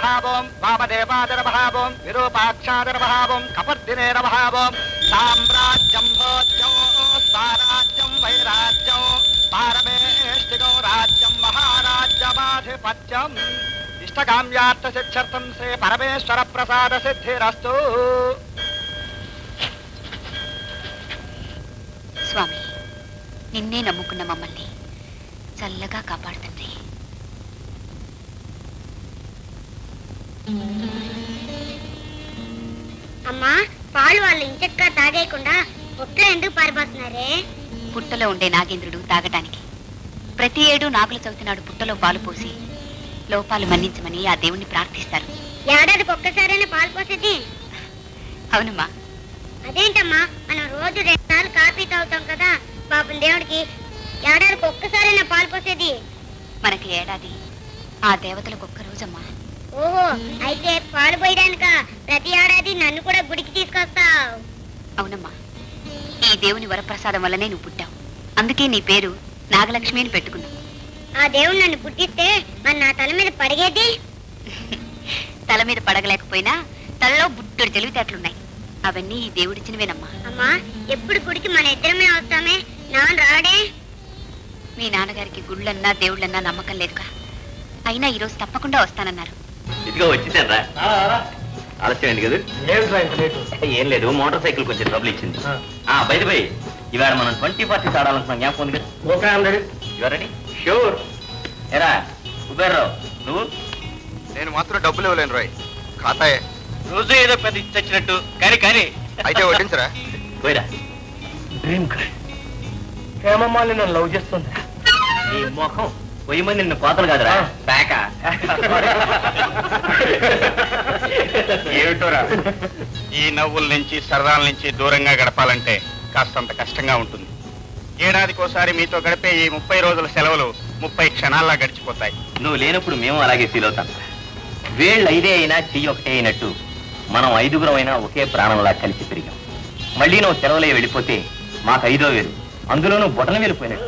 నమహావం వామదేవాద నమహావం విరూపాక్షాద నమహావం కపర్దినే నమహావం సామ్రాజ్యం భోజ్యం స్వరాజ్యం వైరాజ్యం పారమేష్టిగో రాజ్యం మహారాజ్యమాధిపత్యం ఇష్టకామ్యార్థ సిద్ధ్యర్థం శ్రీ పరమేశ్వర ప్రసాద సిద్ధిరస్తు స్వామి నిన్నే నమ్ముకున్న మమ్మల్ని చల్లగా కాపాడుతండి అమ్మా పాలు వాళ్ళు ఇంచక్క తాగేయకుండా ఒట్లో ఎందుకు పారిపోతున్నారే పుట్టలో ఉండే నాగేంద్రుడు తాగటానికి ప్రతి ఏడు నాగుల చవితి నాడు పుట్టలో పాలు పోసి లోపాలు మన్నించమని ఆ దేవుణ్ణి ప్రార్థిస్తారు ఏడాదికి ఒక్కసారైనా పాలు పోసేది అవునమ్మా అదేంటమ్మా మనం రోజు రెండు సార్లు కాఫీ తాగుతాం కదా పాపం దేవుడికి ఏడాదికి ఒక్కసారైనా పాలు పోసేది మనకి ఏడాది ఆ దేవతలకు ఒక్క రోజమ్మా ఓహో అయితే పాలు పోయడానిక ప్రతి ఏడాది నన్ను కూడా గుడికి తీసుకొస్తావు అవునమ్మా ఈ దేవుని వరప్రసాదం వల్లనే నువ్వు పుట్టావు అందుకే నీ పేరు నాగలక్ష్మి అని పెట్టుకున్నావు ఆ దేవుడు నన్ను పుట్టిస్తే మరి నా తల మీద పడిగేది తల మీద పడగలేకపోయినా తలలో బుట్టుడు తెలివితేటలున్నాయి అవన్నీ ఈ దేవుడిచ్చినవేనమ్మా అమ్మా ఎప్పుడు గుడికి మన ఇద్దరమే వస్తామే నాన్న రాడే మీ నాన్నగారికి గుళ్ళన్నా దేవుళ్ళన్నా నమ్మకం లేదుగా అయినా ఈరోజు తప్పకుండా వస్తానన్నారు ఇదిగో వచ్చిందా ఆలస్యమైంది కదా ఏం లేదు మోటార్ సైకిల్ కొంచెం ట్రబుల్ ఇచ్చింది ఆ బయట పోయి ఇవాళ మనం ట్వంటీ ఫార్టీస్ ఆడాలనుకున్నాం జ్ఞాపకం ఉంది కదా ఓకే ఆల్రెడీ రెడీ షూర్ ఎరా కుబేర్రావు నువ్వు నేను మాత్రం డబ్బులు ఇవ్వలేను రాయ్ ఖాతాయే రోజు ఏదో పెద్ద ఇచ్చి వచ్చినట్టు కానీ కానీ అయితే వడ్డించరా పోయిరా డ్రీమ్ గర్ల్ హేమమ్మాలి నన్ను లవ్ చేస్తుంది నీ ముఖం వెయ్యి మంది నిన్ను కోతలు కాదురా బ్యాక ఏమిటోరా ఈ నవ్వుల నుంచి సరదాల నుంచి దూరంగా గడపాలంటే కాస్తంత కష్టంగా ఉంటుంది ఏడాదికోసారి మీతో గడిపే ఈ ముప్పై రోజుల సెలవులు ముప్పై క్షణాల్లా గడిచిపోతాయి నువ్వు లేనప్పుడు మేము అలాగే ఫీల్ అవుతాం వేళ్ళు ఐదే అయినా చెయ్యి ఒకటే అయినట్టు మనం ఐదుగురం అయినా ఒకే ప్రాణంలా కలిసి పెరిగాం మళ్ళీ నువ్వు సెలవులే వెళ్ళిపోతే మాకు ఐదో వేలు అందులోనూ బొటన వెళ్ళిపోయినట్టు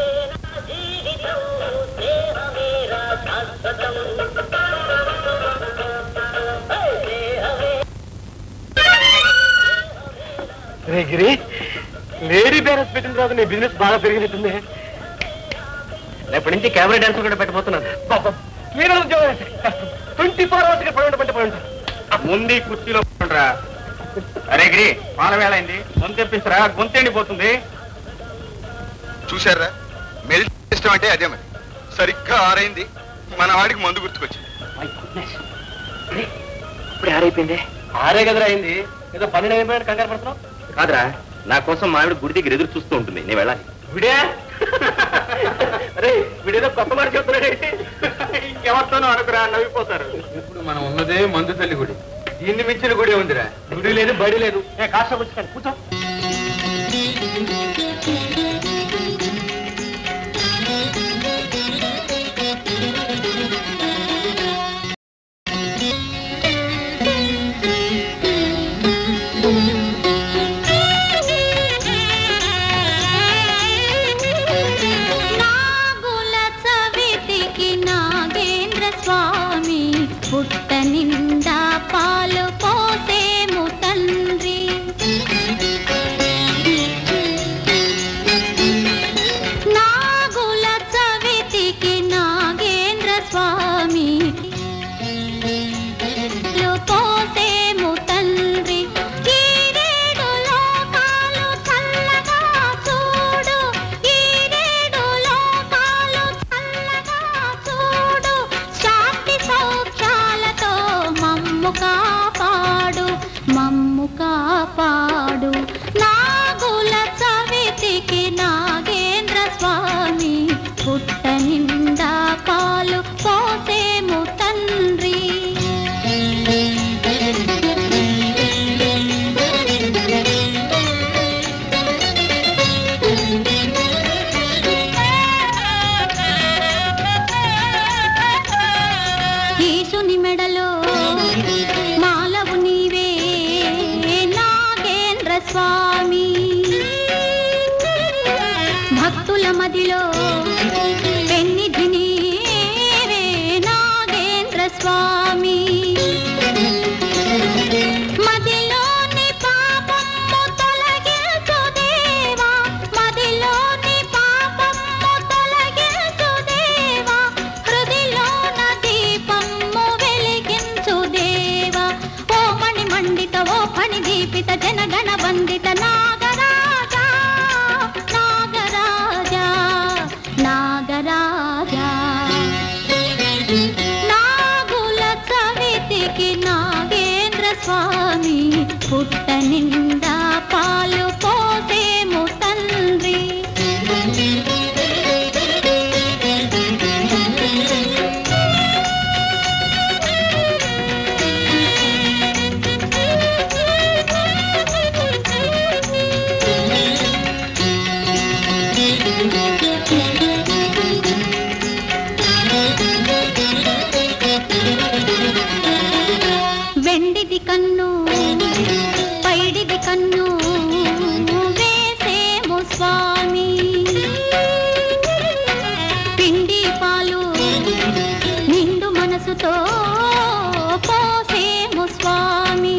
రే గిరి లేడీ బ్యాలెన్స్ పెట్టిన తర్వాత నీ బిజినెస్ బాగా పెరిగినట్టుంది రేపటి నుంచి కెమెరా డాన్స్ కూడా పెట్టబోతున్నాను పాపం మీరు ఉద్యోగం ట్వంటీ ఫోర్ అవర్స్ గా పడి పడి పడి ముందు ఈ కుర్చీలో కూర్చోండిరా. అరే గిరి పాల వేళ అయింది గొంతు తెప్పించరా గొంతు ఎండిపోతుంది చూశారా మెల్ట్ సిస్టమ్ అంటే అదే మరి సరిగ్గా ఆరైంది మన వాడికి మందు గుర్తుకొచ్చింది ఇప్పుడు ఆరైపోయింది ఆరే కదరా అయింది ఏదో పన్నెండు అయిపోయిన కంగారు పడుతున్నావు కాదురా నా కోసం మావిడ గుడి దగ్గర ఎదురు చూస్తూ ఉంటుంది నేను వెళ్ళాలి విడే అరే వీడేదో కొత్త మాట చెప్తున్నాడు ఇంకెవరితోనో అనుకురా నవ్విపోతారు ఇప్పుడు మనం ఉన్నదే మందు తల్లి గుడి దీన్ని మించిన గుడి ఉందిరా గుడి లేదు బడి లేదు ఏ కాస్త కూర్చో కూర్చో నాగుల చవితికి నాగేంద్ర స్వామి పుట్ట నిండా పాలు పోసేము తండ్రి నాగుల చవితికి నాగేంద్ర స్వామి పాలు పోసేము తండ్రి ఈరేడు లోకాలు చల్లగా చూడు ఈరేడు లోకాలు చల్లగా చూడు శాంతి సౌఖ్యాలతో మమ్ము కాపాడు మమ్ము కాపాడు నాగుల చవితికి నాగేంద్ర స్వామి పుట్ట నిండా పాలు పోసేము తండ్రి ఈశుని మెడలో మాలవు నీవే నాగేంద్ర స్వామి భక్తుల మదిలో పెన్నిధి నీవే నాగేంద్ర స్వామి నాగరాజా నాగుల చవితికి నాగేంద్ర స్వామి పుట్ట నిండా పాలు పోసేము తండ్రి వెండిది కన్ను పైడిది కన్ను వేసేము స్వామి పిండి పాలు నిండు మనసుతో పోసేము స్వామి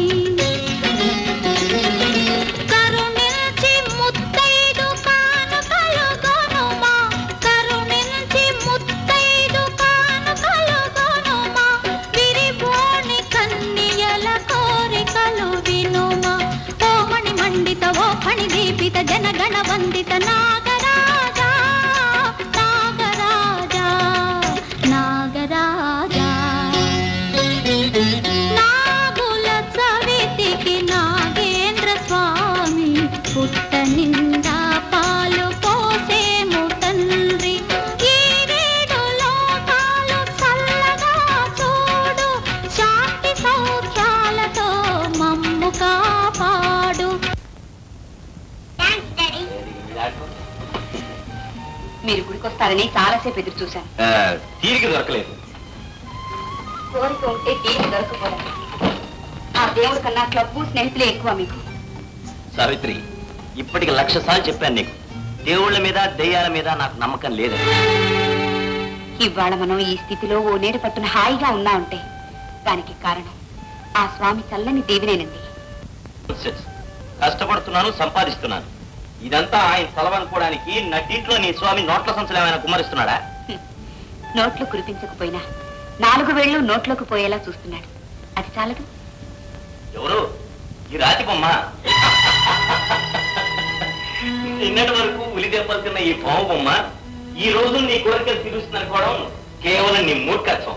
కరుణించి ముత్తైదు కానుకలు గొనుమా కరుణించి ముత్తైదు కానుకలు గొనుమా విరిబోని కన్నియల కోరికలు వినుమా ఓమణి మండిత ఓ ఫణి దీపిత జనగణ వందిత నాగరాజా నాగరాజా నాగరాజా నాగుల చవితికి నాగేంద్ర స్వామి పుట్ట నిండా పాలు పోసేము తండ్రి ఈ రేడు లోకాలు చల్లగా చూడు శాంతి సౌఖ్యాలతో మమ్ము కాపాడు థ్యాంక్స్ డాడీ మీరు గుడికొస్తారని చాలాసేపు ఎదురు చూశాను ఆ, తీరిక దొరకలేదు కోరిక ఉంటే తీరిక దొరకపోవడం ఆ దేవుడి కన్నా క్లబ్బు స్నేహితులే ఎక్కువ మీకు సావిత్రి ఇప్పటికి లక్ష సార్లు చెప్పాను నీకు దేవుళ్ళ మీద దెయ్యాల మీద నాకు నమ్మకం లేదు ఇవాళ మనం ఈ స్థితిలో ఓ నేడు పట్టున హాయిగా ఉన్నా ఉంటే దానికి కారణం ఆ స్వామి చల్లని దేవినేనండి కష్టపడుతున్నాను సంపాదిస్తున్నాను ఇదంతా ఆయన తలవనుకోవడానికి నటింట్లో నీ స్వామి నోట్ల సంచులు ఏమైనా కుమ్మరిస్తున్నాడా నోట్లు కురిపించకపోయినా నాలుగు వేళ్లు నోట్లోకి పోయేలా చూస్తున్నాడు అది చాలదు ఎవరు ఈ రాతి బొమ్మ నిన్నటి వరకు ఉలి దెబ్బలు తిన్న ఈ పాము బొమ్మ ఈ రోజు నీ కోరికలు తీరుస్తుందనుకోవడం కేవలం నీ మూర్ఖత్వం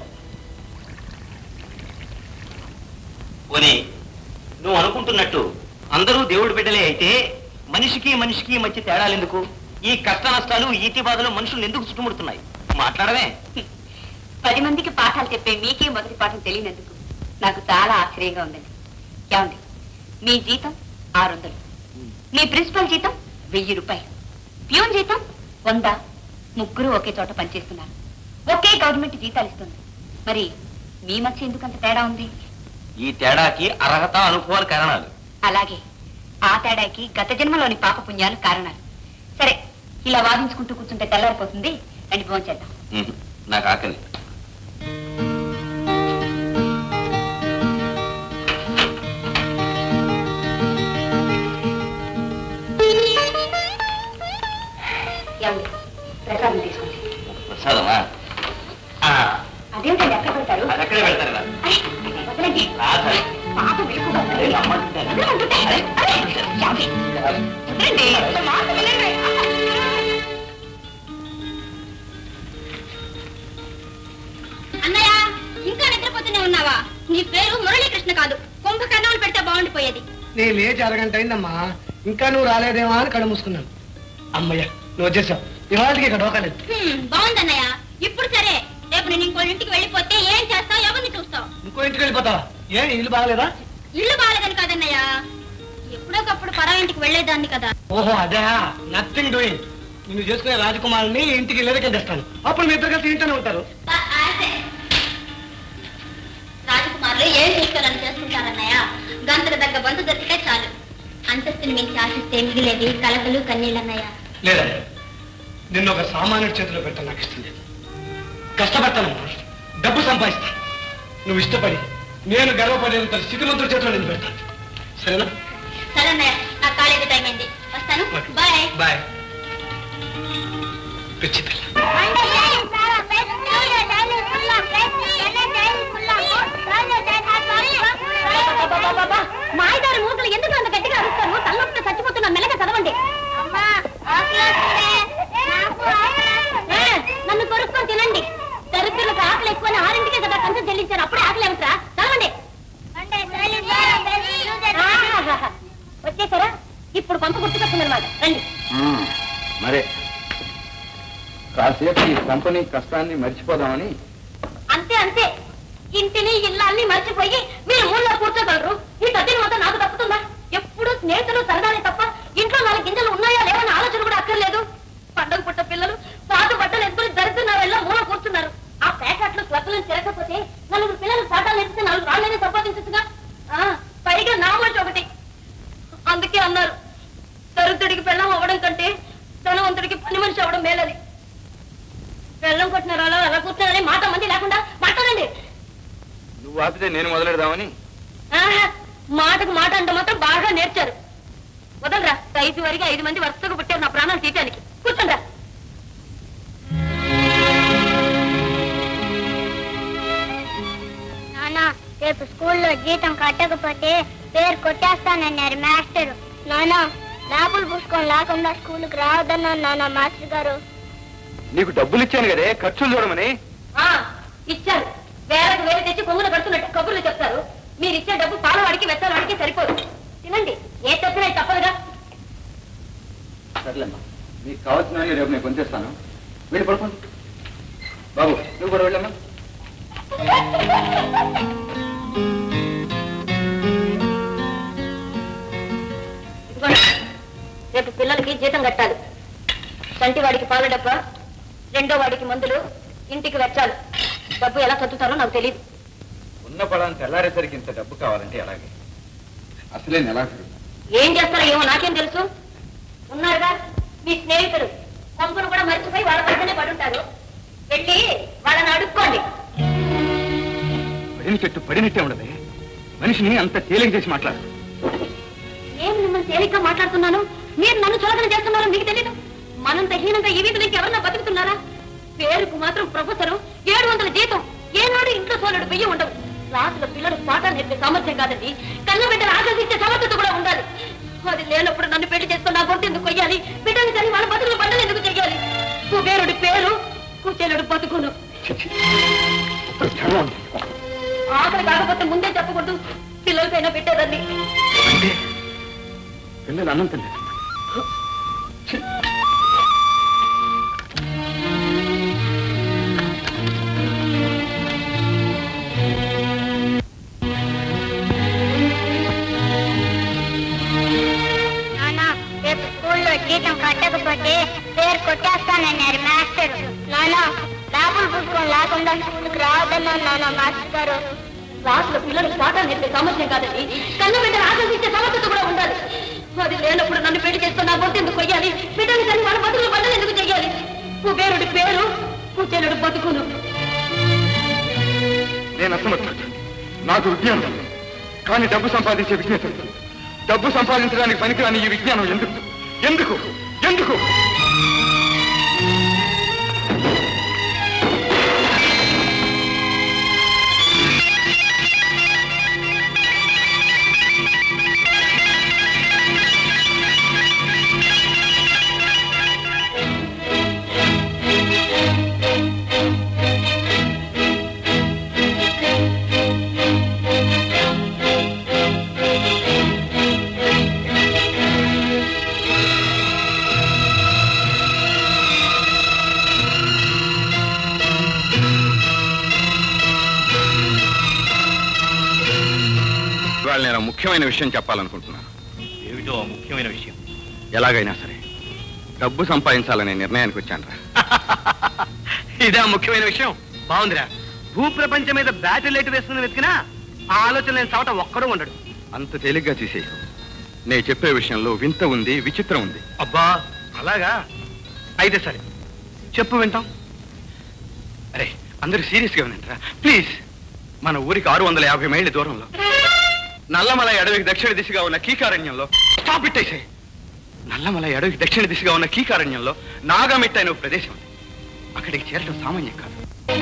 పోనీ నువ్వు అనుకుంటున్నట్టు అందరూ దేవుడి బిడ్డలే అయితే మనిషికి మనిషికి మధ్య తేడాలెందుకు ఈ కష్ట నష్టాలు ఈతి బాధలు మనుషులు ఎందుకు చుట్టుముడుతున్నాయి మాట్లాడమే పది మందికి పాఠాలు చెప్పే మీకే మొదటి పాఠం తెలియనందుకు నాకు చాలా ఆశ్చర్యంగా ఉందండి ఏమండి మీ జీతం ఆరు వందలు మీ ప్రిన్సిపల్ జీతం వెయ్యి రూపాయలు ప్యూన్ జీతం వంద ముగ్గురు ఒకే చోట పనిచేస్తున్నారు ఒకే గవర్నమెంట్ జీతాలు ఇస్తుంది మరి మీ మధ్య ఎందుకు అంత తేడా ఉంది ఈ తేడాకి అర్హత అనుభవాలు కారణాలు అలాగే ఆ తేడాకి గత జన్మలోని పాప పుణ్యాలు కారణాలు సరే ఇలా వాదించుకుంటూ కూర్చుంటే తెల్లారిపోతుంది రండి ఫోన్ చేద్దాం ఉహు, నాకు ఆకలి ఏమండి ప్రసాదం తీసుకోండి ప్రసాదమా ఆ, అదేమిటండి ఎక్కడ పెడతారు అది అక్కడే పెడతారు ఇలా. అరే, వదలండి. రాదా? పాప వెలుగుగా ఉంది. అరే, రమ్మంటుంటాను. వదలంటుంటే. అరే, అరే, ఏమండి? వదలండి. నా మాట వినండి. అన్నయ్య ఇంకా నిద్రపోతూనే ఉన్నావా నీ పేరు మురళీకృష్ణ కాదు కుంభకర్ణాలు పెడితే బాగుండిపోయేది నేను లేచి అరగంట అయిందమ్మా ఇంకా నువ్వు రాలేదేమో అని కళ్ళు మూసుకున్నాను అమ్మయ్య నువ్వు వచ్చేసావు ఇవాళకి ఇక్కడ డోకలేదు హ్మ్, బాగుందన్నయ్య ఇప్పుడు సరే రేపు నేను ఇంకో ఇంటికి వెళ్ళిపోతే ఏం చేస్తావు ఎవరిని చూస్తావు ఇంకో ఇంటికి వెళ్ళిపోతావా ఏ ఇల్లు బాగలేదా ఇల్లు బాగాలేదని కాదన్నయ్య ఎప్పుడోకప్పుడు పరా ఇంటికి వెళ్ళేదాన్ని కదా ఓహో అదే నథింగ్ డూయింగ్ నిన్ను చేసుకునే రాజకుమారుని ఇంటికి లేదకే తెస్తాను అప్పుడు మీ ఇద్దరు కలిసి ఇంట్లోనే ఉంటారు రాజకుమారులు ఏం చేసుకోవాలని చేసుకుంటారన్నయ్య గంతకు దగ్గర బంతు దొరికితే చాలు అంతస్తుని మించి ఆశిస్తే మిగిలేది కలకలు కన్నీళ్ళన్నయ్య లేదా నిన్ను ఒక సామాన్యుడి చేతిలో పెట్టాను నాకు ఇష్టం లేదు కష్టపడతానమ్మా డబ్బు సంపాదిస్తాను నువ్వు ఇష్టపడి నేను గర్వపడేంత స్థితిమంతుడి చేతిలో నేను పెడతాను సరేనా సరే అన్నయ్య నా కాలేజీ టైం అయింది వస్తాను ఓకే. బాయ్ బాయ్ పిచ్చి పిల్ల మాయదారి మూర్ఖులు ఎందుకు అంత గట్టిగా అరుస్తారు తలనొప్పితో చచ్చిపోతున్నా మెల్లగా చదవండి ఏ, నన్ను జీతం చెల్లించాను అప్పుడే ఆకలి ఏమిట్రా చదవండి ఆహాహాహా. వచ్చేసారా ఇప్పుడు పంప గుర్తుకొస్తుందన్నమాట రండి మరే కాసేపు ఈ కంపెనీ కష్టాన్ని మర్చిపోదామని అంతే అంతే ఇంటిని ఇల్లాల్ని మర్చిపోయి మీరు ఊళ్ళో కూర్చోగలరు ఈ తద్దిని మొత్తం నాకు తప్పుతుందా ఎప్పుడు స్నేహితులు సరదాలే తప్ప ఇంట్లో నాలుగు గింజలు ఉన్నాయా లేవని ఆలోచన కూడా అక్కర్లేదు పండగ పుట్ట పిల్లలు పాత బట్టలు ఎత్తుకుని దరిద్రున్నారు వెళ్ళా మూల కూర్చున్నారు ఆ ప్యాకెట్లు క్లబ్లను తిరగకపోతే నలుగురు పిల్లలు పాఠాలు ఎత్తితే నాలుగు రాళ్ళనే సంపాదించచ్చుగా ఆ, పైగా నా మాట ఒకటి అందుకే అన్నారు దరిద్రుడికి పెళ్ళం అవ్వడం కంటే ధనవంతుడికి పని మనిషి అవ్వడం మేలని బెల్లం కొట్టిన రాళ్ళు అలా కూర్చున్నారని మాట మంది లేకుండా మాట్లాడండి నువ్వు ఆపితే నేను మొదలెడదామని ఆహా, మాటకు మాట అంటే మాత్రం బాగా నేర్చారు వదలరా ఐదు వరకు ఐదు మంది వరుసగా పుట్టారు నా ప్రాణాలు తీయటానికి కూర్చోండిరా నాన్న రేపు స్కూల్లో జీతం కట్టకపోతే పేరు కొట్టేస్తానన్నారు మాస్టర్ నాన్న లాభులు పుష్కొని లేకుండా స్కూల్కి రావద్దన్నారు నాన్న మాస్టర్ గారు నీకు డబ్బులు ఇచ్చాను కదే ఖర్చులు చూడమని ఆ, ఇచ్చారు వేలకు వేలు తెచ్చి కొంగులు కడుతున్నట్టు కబుర్లు చెప్తారు మీరు ఇచ్చే డబ్బు పాలవాడికి వెత్తలవాడికి సరిపోదు తినండి ఏ చెప్పినా తప్పదుగా సర్లేమ్మా మీకు కావాల్సిన రేపు నేను కొంచేస్తాను వెళ్ళి పడుకోండి బాబు నువ్వు కూడా వెళ్ళమ్మా ఇదిగోండి. రేపు పిల్లలకి జీతం కట్టాలి చంటి వాడికి పాల డబ్బా రెండో వాడికి మందులు ఇంటికి వెచ్చాలి డబ్బు ఎలా చదువుతారో నాకు తెలియదు ఉన్న పడాన్ని తెల్లారేసరికి ఇంత డబ్బు కావాలంటే అలాగే అసలే నెలాఖరు ఏం చేస్తారో ఏమో నాకేం తెలుసు ఉన్నారుగా మీ స్నేహితులు కొంపను కూడా మర్చిపోయి వాళ్ళ పక్కనే పడుంటారు వెళ్ళి వాళ్ళని అడుక్కోండి పడిన చెట్టు పడినట్టే ఉండదే మనిషిని అంత తేలిక చేసి మాట్లాడు ఏం మిమ్మల్ని తేలిగ్గా మాట్లాడుతున్నాను మీరు నన్ను చులకన చేస్తున్నారో మీకు తెలియదు మనంత హీనంగా ఈ వీధిలో ఎవరన్నా బతుకుతున్నారా పేరుకు మాత్రం ప్రొఫెసరు ఏడు వందల జీతం ఏనాడు ఇంట్లో సోలడు బియ్యం ఉండవు రాసుల పిల్లలు పాఠాలు నేర్పే సామర్థ్యం కాదండి కన్న బిడ్డలు ఆకర్షించే సమర్థత కూడా ఉండాలి అది లేనప్పుడు నన్ను పెళ్లి చేసుకుని నా గొంతు ఎందుకు కొయ్యాలి బిడ్డలు సరి వాళ్ళ బతుకులు బండలు ఎందుకు చెయ్యాలి కుబేరుడి పేరు కుచేలుడు బతుకును ఆకలి కాకపోతే ముందే చెప్పకూడదు పిల్లలకైనా పెట్టేదాన్ని అంటే పిల్లలు అన్నం తినలేదు నాన్న రేపు స్కూల్లో జీతం కట్టకపోతే పేరు కొట్టేస్తానన్నారు మాస్టర్ నాన్న లాభులు పుష్కొని లేకుండా స్కూల్కి రావద్దన్నారు నాన్న మాస్టర్ గారు రాసుల పిల్లలు పాఠాలు నేర్పే సామర్థ్యం కాదండి కన్న బిడ్డలు ఆకర్షించే సమర్థత కూడా ఉండాలి అది లేనప్పుడు నన్ను పెళ్లి చేసుకుని నా గొంతు ఎందుకు కొయ్యాలి బిడ్డలు సరి వాళ్ళ బతుకులు బండలు ఎందుకు చెయ్యాలి కుబేరుడి పేరు కుచేలుడు బతుకును నేను అసమర్థుడు నాకు విజ్ఞానం ఉంది. కానీ డబ్బు సంపాదించే విజ్ఞత లేదు. డబ్బు సంపాదించడానికి పనికిరాని ఈ విజ్ఞానం ఎందుకు ఎందుకు ఎందుకు ఇవాళ నేను ముఖ్యమైన విషయం చెప్పాలనుకుంటున్నాను ఏమిటో ఆ ముఖ్యమైన విషయం ఎలాగైనా సరే డబ్బు సంపాదించాలనే నిర్ణయానికి వచ్చాను రా ఇదే ముఖ్యమైన విషయం బాగుందిరా భూప్రపంచం మీద బ్యాటరీ లైట్ వేసుకుని వెతికినా ఆ ఆలోచన లేని చవట ఒక్కడూ ఉండడు అంత తేలిగ్గా తీసేయకు నేను చెప్పే విషయంలో వింత ఉంది విచిత్రం ఉంది అబ్బా అలాగా అయితే సరే చెప్పు వింటాం అరే అందరూ సీరియస్గా వినంటారా ప్లీజ్ మన ఊరికి ఆరు వందల యాభై మైళ్ళ దూరంలో నల్లమల అడవికి దక్షిణ దిశగా ఉన్న కీకారణ్యంలో స్టాప్ ఇట్టేసే నల్లమల అడవికి దక్షిణ దిశగా ఉన్న కీకారణ్యంలో నాగామిట్ట అనే ఒక ప్రదేశం ఉంది అక్కడికి చేరడం సామాన్యం కాదు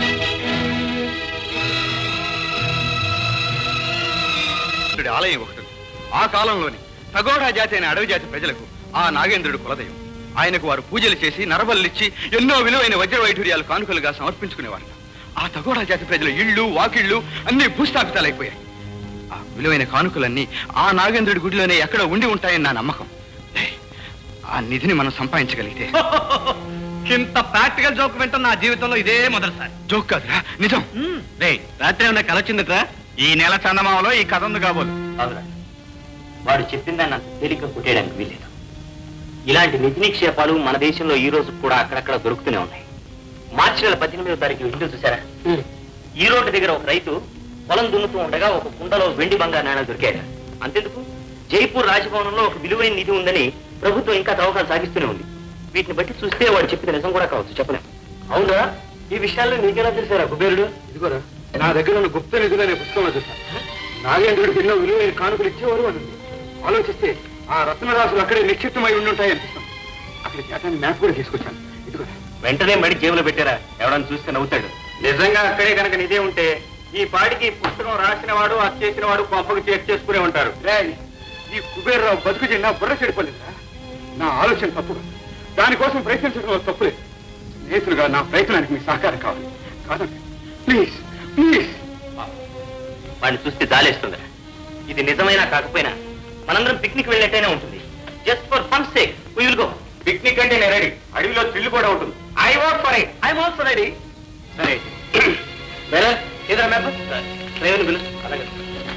నాగేంద్రుడి ఆలయం ఒకటి ఉంది. ఆ కాలంలోని తగోడా జాతి అయిన అడవి జాతి ప్రజలకు ఆ నాగేంద్రుడు కులదయం ఆయనకు వారు పూజలు చేసి నరబలిచ్చి ఎన్నో విలువైన వజ్ర వైఢూర్యాలు కానుకలుగా సమర్పించుకునేవారు ఆ తగోడా జాతి ప్రజల ఇళ్ళు వాకిళ్ళు అన్ని భూస్థాపితాలైపోయాయి ఆ విలువైన కానుకలన్నీ ఆ నాగేంద్రుడి గుడిలోనే ఎక్కడ ఉండి ఉంటాయని నా నమ్మకం ఏయ్, ఆ నిధిని మనం సంపాదించగలిగితే ఇంత ప్రాక్టికల్ జోక్ వింటున్న నా జీవితంలో ఇదే మొదటిసారి జోక్ కాదురా నిజం రే రాత్రి ఏమన్నా కల వచ్చిందట్రా ఈ నెల చందమామలో ఈ కథ ఉంది కాబోలు అవునా వాడు చెప్పిన దాన్ని అంత తేలిక కొట్టేయడానికి వీల్లేదు ఇలాంటి నిధి నిక్షేపాలు మన దేశంలో ఈ రోజు కూడా అక్కడక్కడ దొరుకుతూనే ఉన్నాయి మార్చి నెల పద్దెనిమిదో తారీఖు ఇంటిని చూసారా ఈ రోడ్డు దగ్గర ఒక రైతు పొలం దున్నుతూ ఉండగా ఒక కుండలో వెండి బంగారు నాణాలు దొరికాయట అంతెందుకు జైపూర్ రాజభవనంలో ఒక విలువైన నిధి ఉందని ప్రభుత్వం ఇంకా తవ్వకాలు సాగిస్తూనే ఉంది వీటిని బట్టి చూస్తే వాడు చెప్పిన నిజం కూడా కావచ్చు చెప్పలేం అవునా ఈ విషయాల్లో నీకెలా తెలిసారా కుబేరుడు ఇదిగోరా నా దగ్గర ఉన్న గుప్త నిధులు అనే పుస్తకంలో చూశాను నాగేంద్రుడికి ఎన్నో విలువైన కానుకలు ఇచ్చేవారు అని ఉంది. ఆలోచిస్తే ఆ రత్నరాశులు అక్కడే నిక్షిప్తమై ఉండుంటాయి అనిపిస్తుంది అక్కడికి అతని మ్యాప్ కూడా తీసుకొచ్చాను ఇదిగోరా వెంటనే మడి జేబులో పెట్టారా ఎవడని చూస్తే నవ్వుతాడు నిజంగా అక్కడే కనుక నిదే ఉంటే ఈ పాడికి పుస్తకం రాసిన వాడు అది చేసిన వాడు కొంపకు చేక్ చేసుకునే ఉంటారు రేయ్, ఈ కుబేర్రావు బతుకు చెందిన బుర్ర చెడిపోలేదా నా ఆలోచన తప్పు కాదు. దానికోసం ప్రయత్నించడంలో తప్పులేదు స్నేహితులుగా నా ప్రయత్నానికి మీ సహకారం కావాలి కాదండి ప్లీజ్ ప్లీజ్ వాడిని చూస్తే జాలేస్తుందిరా ఇది నిజమైనా కాకపోయినా మనందరం పిక్నిక్ వెళ్ళినట్టయినా ఉంటుంది just for fun sake will go picnic అంటే నేను రెడీ అడవిలో థ్రిల్ కూడా ఉంటుంది I want for it I also ready సరే వేరే ఇద్దరు మ్యాప్ డ్రైవర్ని పిలు అలాగే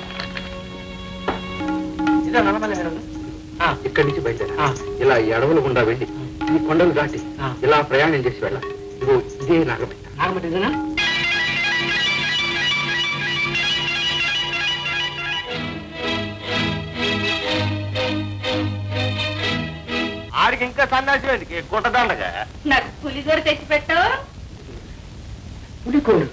ఇదా నల్లమల్ల వేరే ఇక్కడి నుంచి బయలుదేరా ఇలా ఈ అడవుల గుండా వెళ్ళి ఈ కొండలు దాటి ఇలా ప్రయాణం చేసి వెళ్ళాలి ఇదిగో ఇదే నాగబెట్ట నాగమట్టిదేనా ఆడికి ఇంకా సన్యాసి ఎందుకు గుట్టదండగా నాకు పులిగోర తెచ్చి పెట్టు పులికోడు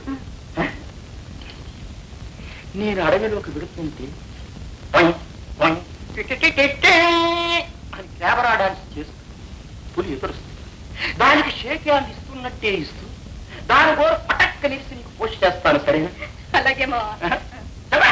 నేను అడవిలోకి విడుతుంటే పొయ్, పొయ్, టిటిటిటిటి అని కెమెరా డాన్స్ చేస్తూ పులి ఎదురుస్తుంది దానికి షేక్ హ్యాండ్ ఇస్తున్నట్టే ఇస్తూ దాని కూడా పటక్క నిలిసి నీకు పోస్ట్ చేస్తాను సరేనా అలాగే మా చెప్పా?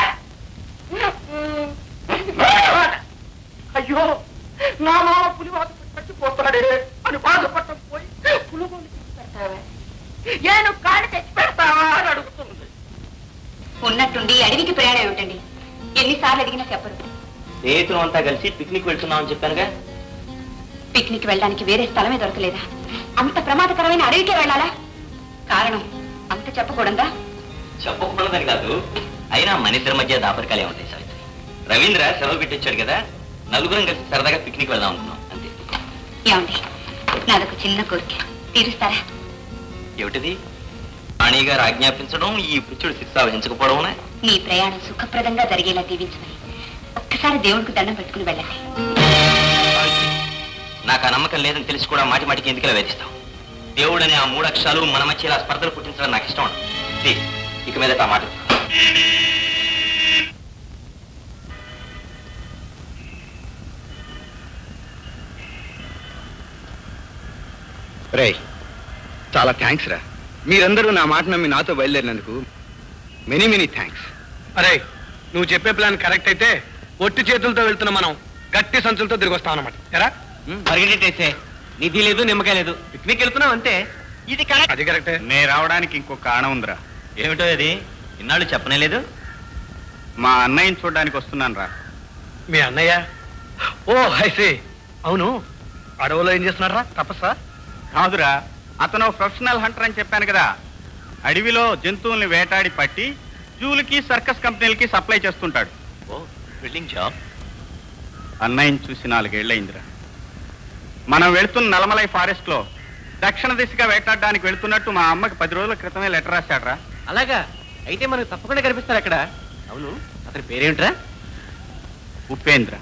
అయ్యో నా మామ పులివాత చచ్చిపోతున్నాడే అని బాధపడటం పోయి పులిగోలు తెచ్చి పెడతావా ఏను కాడి తెచ్చి పెడతావా అని అడుగుతుంది ఉన్నట్టుండి అడవికి ప్రయాణం ఏమిటండి ఎన్నిసార్లు అడిగినా చెప్పరు స్నేహితులు అంతా కలిసి పిక్నిక్ వెళ్తున్నామని చెప్పానుగా పిక్నిక్ వెళ్ళడానికి వేరే స్థలమే దొరకలేదా అంత ప్రమాదకరమైన అడవికే వెళ్ళాలా కారణం అంత చెప్పకూడదా చెప్పకూడదని కాదు అయినా మన ఇద్దరి మధ్య దాపరికాలే ఉంటాయి సావిత్రి రవీంద్ర సెలవు పెట్టించాడు కదా నలుగురం కలిసి సరదాగా పిక్నిక్ వెళ్దాం అనుకున్నాం అంతే ఏమండి నాదొక చిన్న కోరిక తీరుస్తారా ఏమిటిది రాణి గారు ఆజ్ఞాపించడం ఈ పుచ్చుడు శిక్ష వహించకపోవడం మీ ప్రయాణం సుఖప్రదంగా జరిగేలా దీవించమని ఒక్కసారి దేవుడికి దండం పెట్టుకుని వెళ్ళండి నాకు ఆ నమ్మకం లేదని తెలిసి కూడా మాటి మాటికి ఎందుకలా వేధిస్తాం దేవుడని ఆ మూడు అక్షరాలు మన మధ్య ఇలా స్పర్ధలు పుట్టించడం నాకు ఇష్టం ఉండదు. ప్లీజ్ ఇక మీద ఆ మాట రే చాలా థ్యాంక్స్ రా మీరందరూ నా మాట నమ్మి నాతో బయలుదేరినందుకు మెనీ మెనీ థ్యాంక్స్ అరే నువ్వు చెప్పే ప్లాన్ కరెక్ట్ అయితే ఒట్టి చేతులతో వెళ్తున్న మనం గట్టి సంచులతో తిరిగి వస్తాం అనమాట ఎరా పరిగెట్టేసే నిధి లేదు నిమ్మకాయ లేదు పిక్నిక్ వెళ్తున్నాం అంతే ఇది కరెక్ట్ అది కరెక్టే నే రావడానికి ఇంకో కారణం ఉందిరా ఏమిటో అది ఇన్నాళ్ళు చెప్పనే లేదు మా అన్నయ్యని చూడడానికి వస్తున్నాను రా మీ అన్నయ్య ఓ హైసే అవును అడవులో ఏం చేస్తున్నారా తపస్సా కాదురా అతను ప్రొఫెషనల్ హంటర్ అని చెప్పాను కదా అడవిలో జంతువుల్ని వేటాడి పట్టి జూలకి సర్కస్ కంపెనీలకి సప్లై చేస్తుంటాడు ఓ బిల్డింగ్ జాబ్ అన్నయ్యని చూసి నాలుగేళ్లయిందిరా మనం వెళ్తున్న నలమలై ఫారెస్ట్ లో దక్షిణ దిశగా వేటాడడానికి వెళ్తున్నట్టు మా అమ్మకి పది రోజుల క్రితమే లెటర్ రాశాడ్రా అలాగా అయితే మనకు తప్పకుండా కనిపిస్తారు అక్కడ అవును అతని పేరేమిట్రా ఉపేంద్ర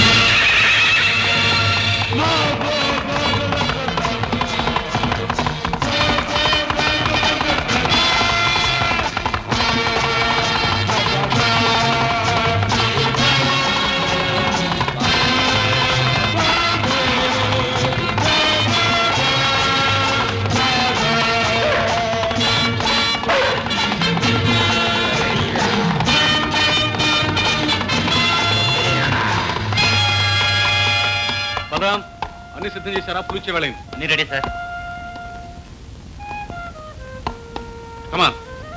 బలరాం అన్ని సిద్ధం చేశారా పులిచే వెళ్ళింది అన్ని రెడీ సార్ అమ్మా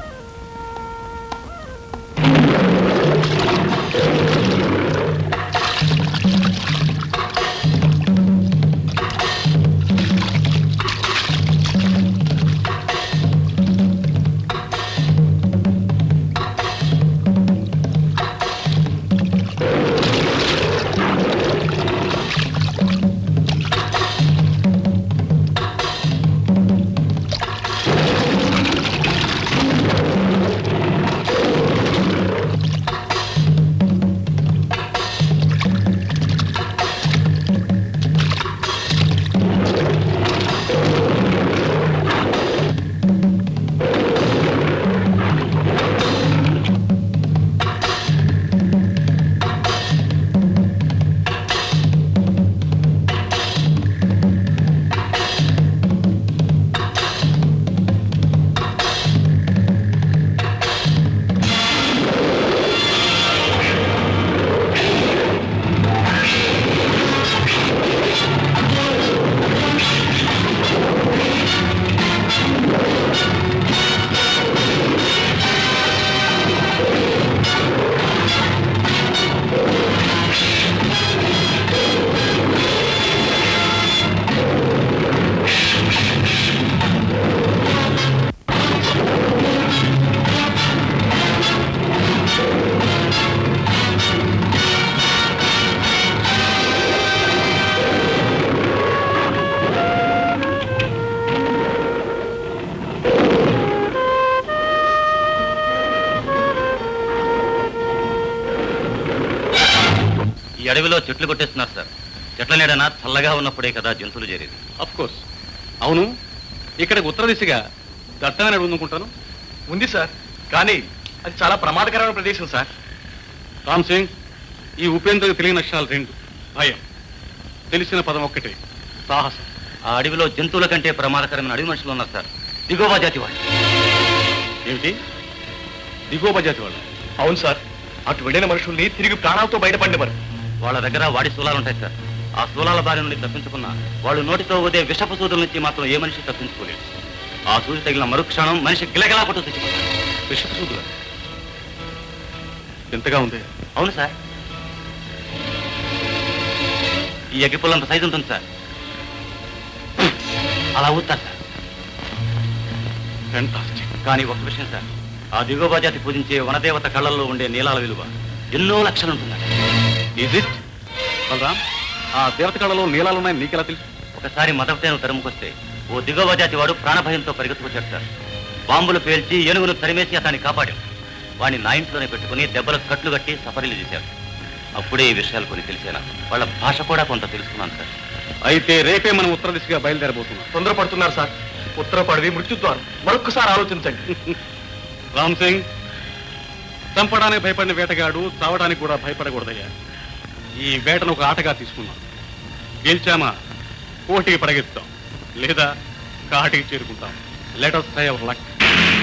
అడవిలో చెట్లు కొట్టేస్తున్నారు సార్ చెట్ల నీడన చల్లగా ఉన్నప్పుడే కదా జంతువులు చేరేది అఫ్ కోర్స్ అవును ఇక్కడ ఉత్తర దిశగా దట్టమైన అడవి ఉందనుకుంటాను ఉంది సార్ కానీ అది చాలా ప్రమాదకరమైన ప్రదేశం సార్ రామ్ సింగ్ ఈ ఉపేంద్రకు తెలియని అక్షరాలు రెండు భయం తెలిసిన పదం ఒక్కటే సాహసం ఆ అడవిలో జంతువుల కంటే ప్రమాదకరమైన అడవి మనుషులు ఉన్నారు సార్ దిగోబా జాతి వాళ్ళు ఏమిటి దిగోబా జాతి వాళ్ళు అవును సార్ అటు వెళ్ళిన మనుషుల్ని తిరిగి ప్రాణాలతో బయటపడినవారు వాళ్ళ దగ్గర వాడి శూలాలు ఉంటాయి సార్ ఆ శూలాల బారి నుండి తప్పించుకున్న వాళ్ళు నోటితో ఉదే విషపు సూదుల నుంచి మాత్రం ఏ మనిషి తప్పించుకోలేదు ఆ సూది తగిలిన మరుక్షణం మనిషి గిలగిలా కొట్టు తెచ్చిపోతాడు విషపు సూదులా ఎంతగా ఉంది అవును సార్ ఈ అగ్గిపుల్లంత సైజు ఉంటుంది సార్ అలా ఊతారు సార్ ఫెంటాస్టిక్ కానీ ఒక విషయం సార్ ఆ దిగోబా జాతి పూజించే వనదేవత కళ్ళల్లో ఉండే నీలాల విలువ ఎన్నో లక్షలు ఉంటుంది ఈజ్ ఇట్ బలరామ్ ఆ దేవత కళలో నీలాలున్నాయని నీకెలా తెలుసు ఒకసారి మదవతేను తరుముకొస్తే ఓ దిగోబా జాతి వాడు ప్రాణభయంతో పరిగెత్తుకొచ్చాడు సార్ బాంబులు పేల్చి ఏనుగును తరిమేసి అతన్ని కాపాడాడు వాడిని నా ఇంట్లోనే పెట్టుకుని దెబ్బలకు కట్లు కట్టి సఫరీలు చేశారు అప్పుడే ఈ విషయాలు కొన్ని తెలిసేనా వాళ్ళ భాష కూడా కొంత తెలుసుకున్నాను సార్ అయితే రేపే మనం ఉత్తర దిశగా బయలుదేరబోతున్నాం తొందరపడుతున్నారు సార్ ఉత్తరపడివి మృత్యుద్వారం మరొక్కసారి ఆలోచించండి రామ్ సింగ్ చంపడానికి భయపడిన వేటగాడు చావడానికి కూడా భయపడకూడదయ్యా ఈ వేటను ఒక ఆటగా తీసుకున్నాం గెలిచామా పోటీకి పడగెత్తాం లేదా కాటికి చేరుకుంటాం లెటస్ ట్రై అవర్ లక్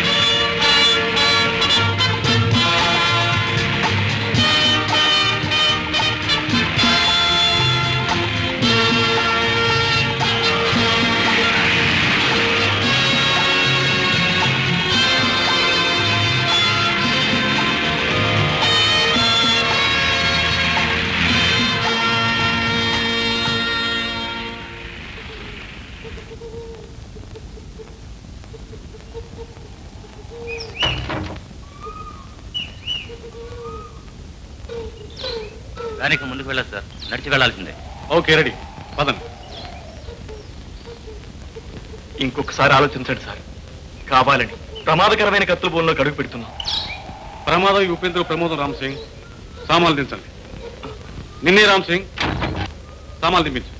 దానికి ముందుకు వెళ్ళదు సార్ నడిచి వెళ్ళాల్సిందే ఓకే రెడీ పదండి ఇంకొకసారి ఆలోచించండి సార్ కావాలని ప్రమాదకరమైన కత్తుల బోన్లో అడుగు పెడుతున్నాం ప్రమాదం ఈ ఉపేంద్ర ప్రమోదం రామ్ సింగ్ సామాన్లు దించండి నిన్నే రామ్ సింగ్ సామాన్లు దింపించు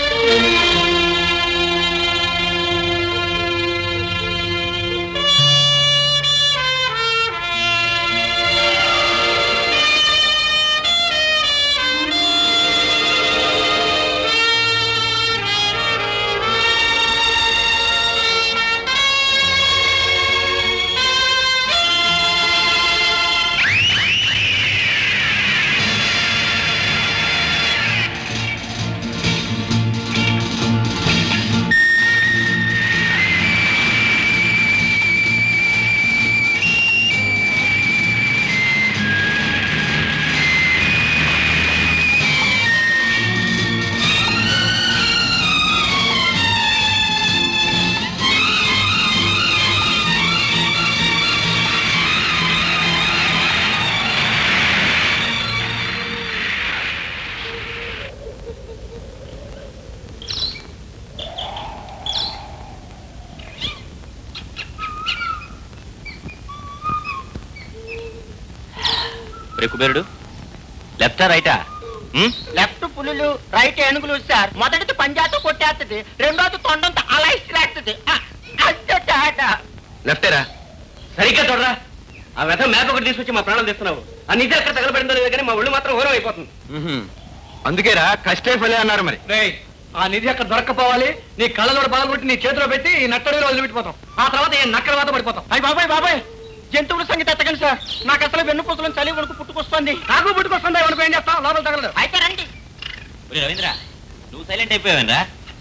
రే కుబేరుడు లెఫ్టా రైటా ఉమ్? లెఫ్ట్ పులులు రైట్ ఏనుగులు సార్ మొదటిది పంజాతో కొట్టేస్తుంది రెండోది తొండంతో అలా ఇసిరేస్తుంది అంతే తేడా లెఫ్టేరా సరిగ్గా చూడరా ఆ వ్యధ మ్యాప్ ఒకటి తీసుకొచ్చి మా ప్రాణాలు తెస్తున్నావు ఆ నిజ ఎక్కడ తగలబడిందో లేదు కానీ మా ఒళ్ళు మాత్రం ఓరం అయిపోతుంది అందుకేరా కష్టే ఫలే అన్నారు మరి ఆ నిధి అక్కడ దొరక్కపోవాలి నీ కళ్ళలో బాగా కొట్టి నీ చేతిలో పెట్టి ఈ నట్టడిలో వదిలిపెట్టిపోతాం ఆ తర్వాత ఈ నక్కల వాత పడిపోతాం అయ్యి బాబాయ్ బాబాయ్ జంతువుల సంగతి ఎత్తకండి సార్ నాకు అసలు వెన్నుపూసలను చలి వణుకు పుట్టుకొస్తుంది నాకు పుట్టుకొస్తుంది వణుకు ఏం చేస్తాం లోపల తగలదు అయితే రండి ఒరే రవీంద్ర నువ్వు సైలెంట్ అయిపోయావేంద్రా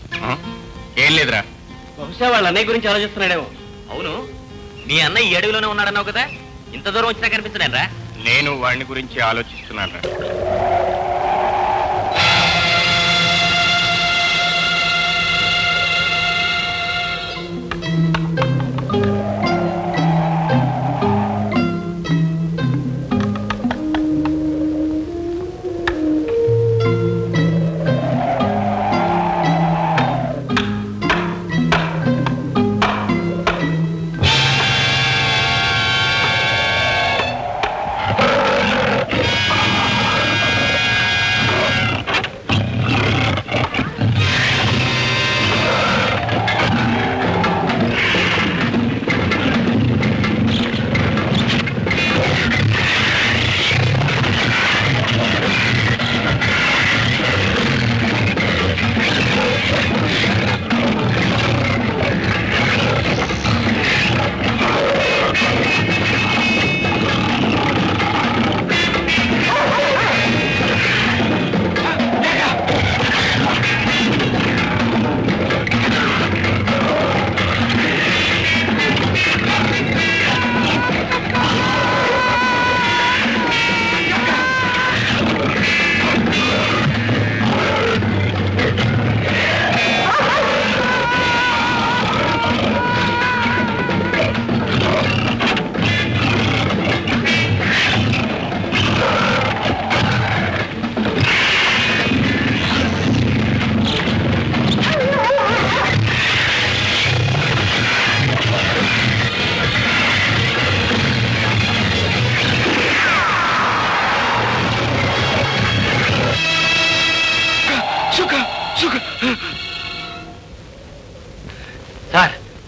ఏం లేదురా బహుశా వాళ్ళ అన్నయ్య గురించి ఆలోచిస్తున్నాడేమో అవును మీ అన్నయ్య ఈ అడవిలోనే ఉన్నాడన్నావు కదా ఇంత దూరం వచ్చినా కనిపించలేరా నేను వాడిని గురించి ఆలోచిస్తున్నాను ఆ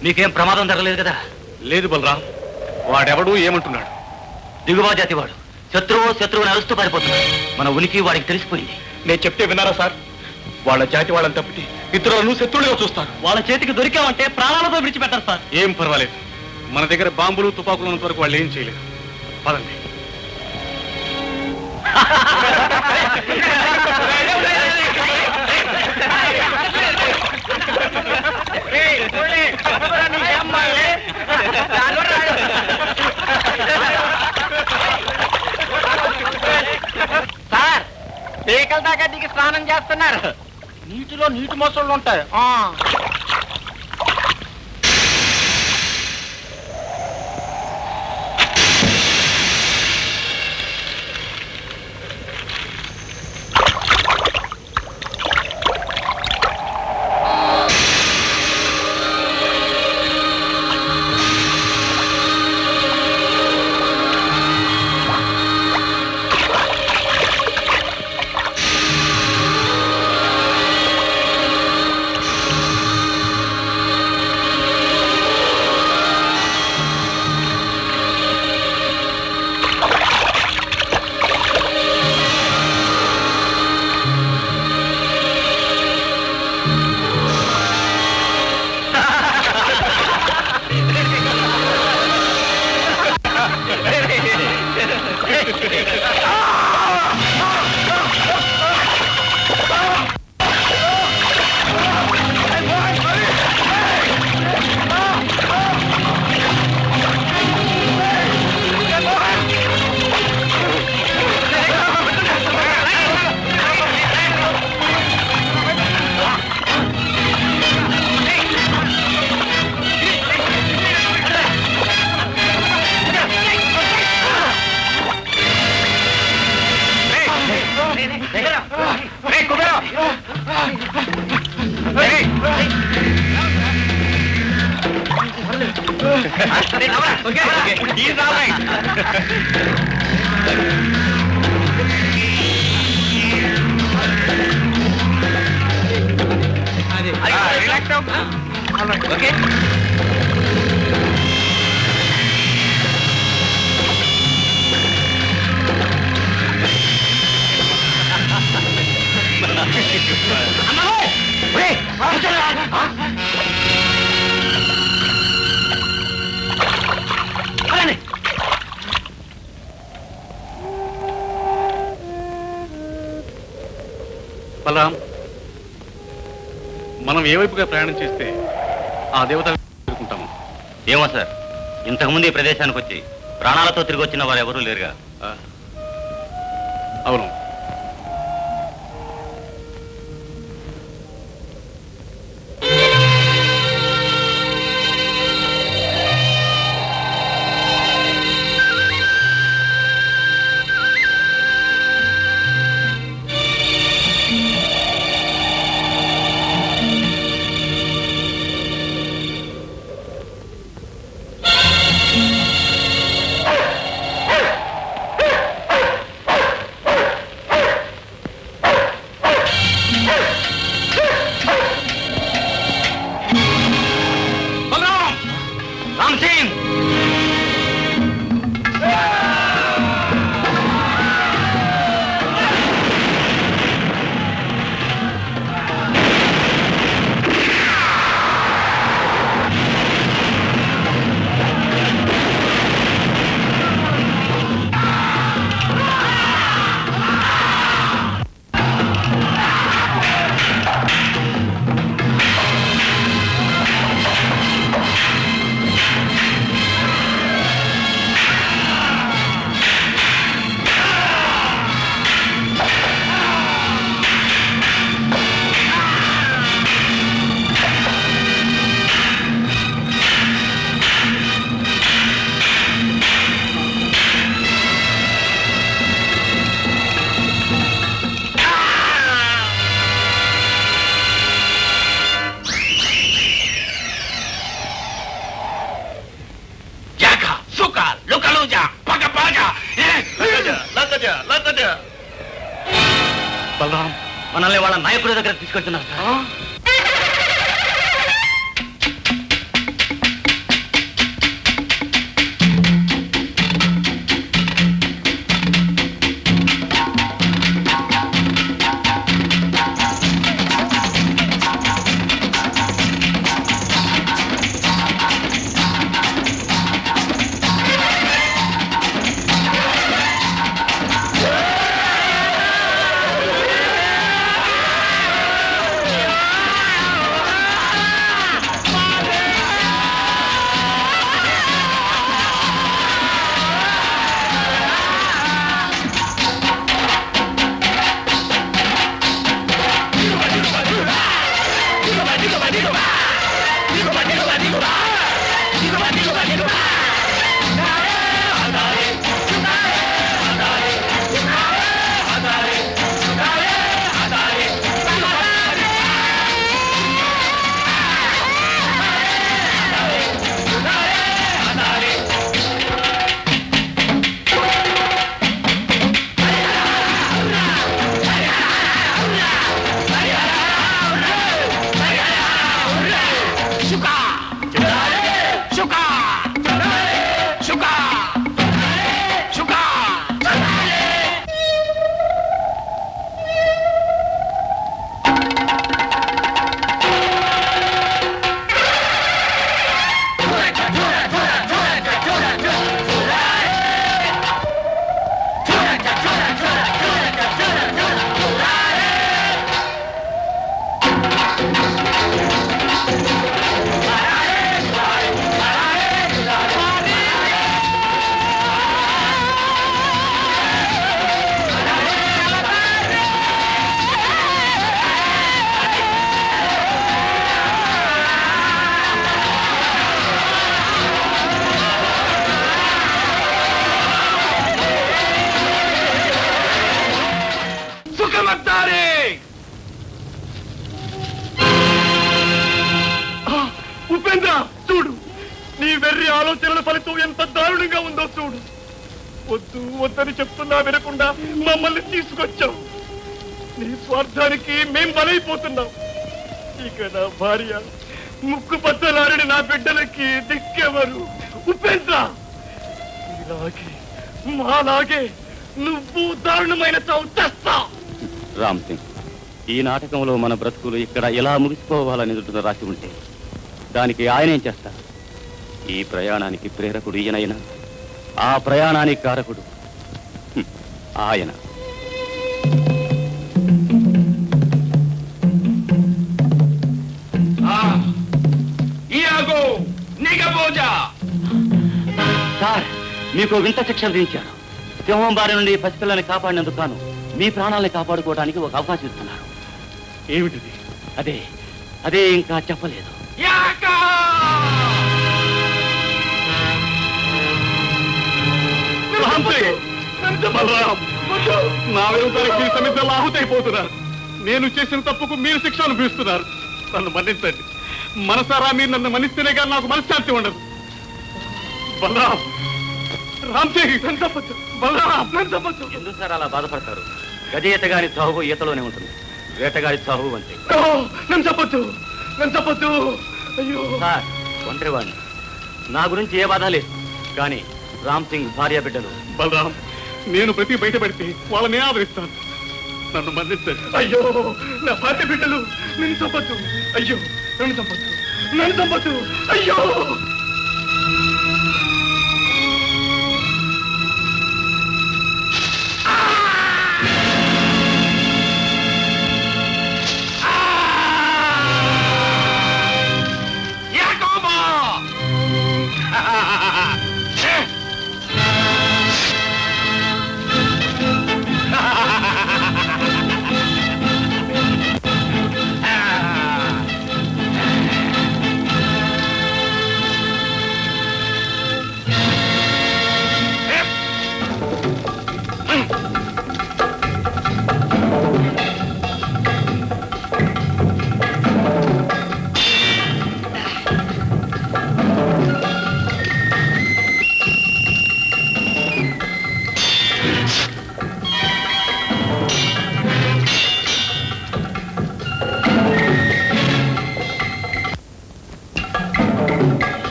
మీకేం ప్రమాదం జరగలేదు కదా లేదు బలరాం వాడెవడు ఏమంటున్నాడు దిగుబా జాతి వాడు శత్రువు శత్రువుని అరుస్తూ పారిపోతున్నాడు మన ఉనికి వాడికి తెలిసిపోయింది నేను చెప్తే విన్నారా సార్ వాళ్ళ జాతి వాళ్ళని తప్పితే ఇతరులను శత్రువులుగా చూస్తారు వాళ్ళ చేతికి దొరికామంటే ప్రాణాలతో విడిచిపెట్టారు సార్ ఏం పర్వాలేదు మన దగ్గర బాంబులు తుపాకులు ఉన్నంత వరకు వాళ్ళు ఏం చేయలేరు పదండి సార్ పీకల దాకా దిగి స్నానం చేస్తున్నారు నీటిలో నీటి మొసళ్ళు ఉంటాయి ఆ. బలరాం మనం ఏ వైపుగా ప్రయాణం చేస్తే ఆ దేవత ఎదుర్కొంటాము ఏమో సార్ ఇంతకుముందు ఈ ప్రదేశానికి వచ్చి ప్రాణాలతో తిరిగి వచ్చిన వారు ఎవరూ లేరుగా అవును Balaram Ram Singh Jaka, suka, luka luja, paga paga. Lataja, lataja. Balaram మనల్ని వాళ్ళ నాయకుడి దగ్గర తీసుకెళ్తున్నారు సార్ ఆలోచనల ఫలితం ఎంత దారుణంగా ఉందో చూడు వద్దు వద్దని చెప్తున్నా వినకుండా మమ్మల్ని తీసుకొచ్చావు నీ స్వార్థానికి మేం బలైపోతున్నాం ఇక నా భార్య ముక్కు పచ్చలారని నా బిడ్డలకి దిక్కెవరు ఉపేంద్ర ఇలాగే మాలాగే నువ్వు దారుణమైన చావు తెస్తా రామ్ సింగ్ ఈ నాటకంలో మన బ్రతుకులు ఇక్కడ ఎలా ముగిసిపోవాలని ఎదుట రాసి ఉంటే దానికి ఆయన ఏం చేస్తారు ఈ ప్రయాణానికి ప్రేరకుడు ఈయనైనా ఆ ప్రయాణానికి కారకుడు హ్మ్, ఆయన ఇయాగో నిగబోజా సార్ మీకు వింత శిక్ష విధించారు సింహం బారి నుండి పసిపిల్లని కాపాడినందుకు గాను మీ ప్రాణాలని కాపాడుకోవడానికి ఒక అవకాశం ఇస్తున్నారు ఏమిటిది అదే అదే ఇంకా చెప్పలేదు యాకా నా విరుద్ధానికి మీ సమితిలో ఆహుతైపోతున్నారు నేను చేసిన తప్పుకు మీరు శిక్ష అనుభవిస్తున్నారు నన్ను మన్నించండి మనసారా మీరు నన్ను మన్నిస్తేనే కానీ నాకు మనశ్శాంతి ఉండదు బలరాం రామ్ చేయి నన్ను తప్పచ్చు బలరాం నన్ను తప్పచ్చు ఎందుకు సార్ అలా బాధపడతారు గది ఈతగాని చావు ఈతలోనే ఉంటుంది వేటగాడి చావు అంతే ఓ, నన్ను చెప్పొద్దు నన్ను చెప్పొద్దు అయ్యో సార్ ఒంటరివాడిని నా గురించి ఏ బాధ లేదు కానీ రామ్ సింగ్ భార్య బిడ్డలు బలరాం నేను ప్రతి బయట పెడితే వాళ్ళని ఆదరిస్తాను నన్ను మన్నించండి అయ్యో నా భార్య బిడ్డలు నన్ను చంపొద్దు అయ్యో నన్ను చంపొద్దు నన్ను చంపొద్దు అయ్యో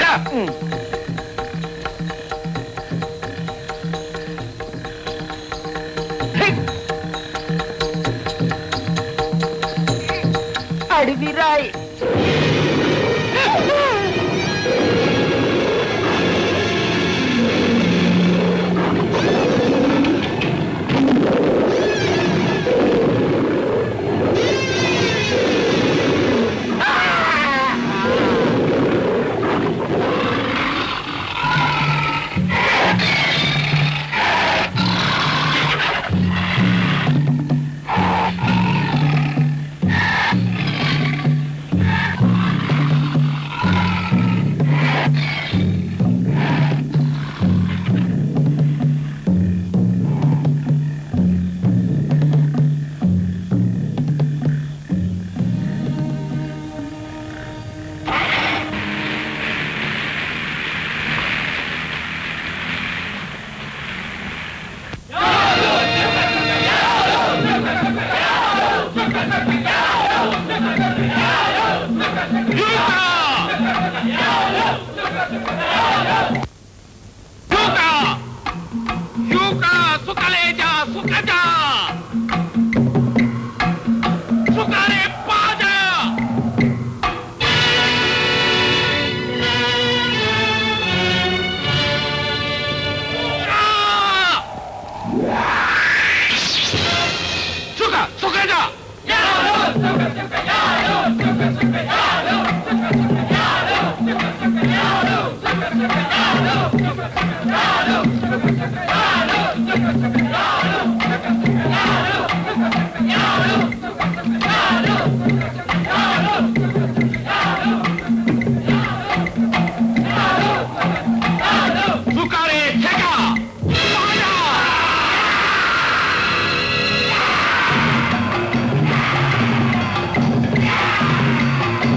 అడవిరాయి ఆ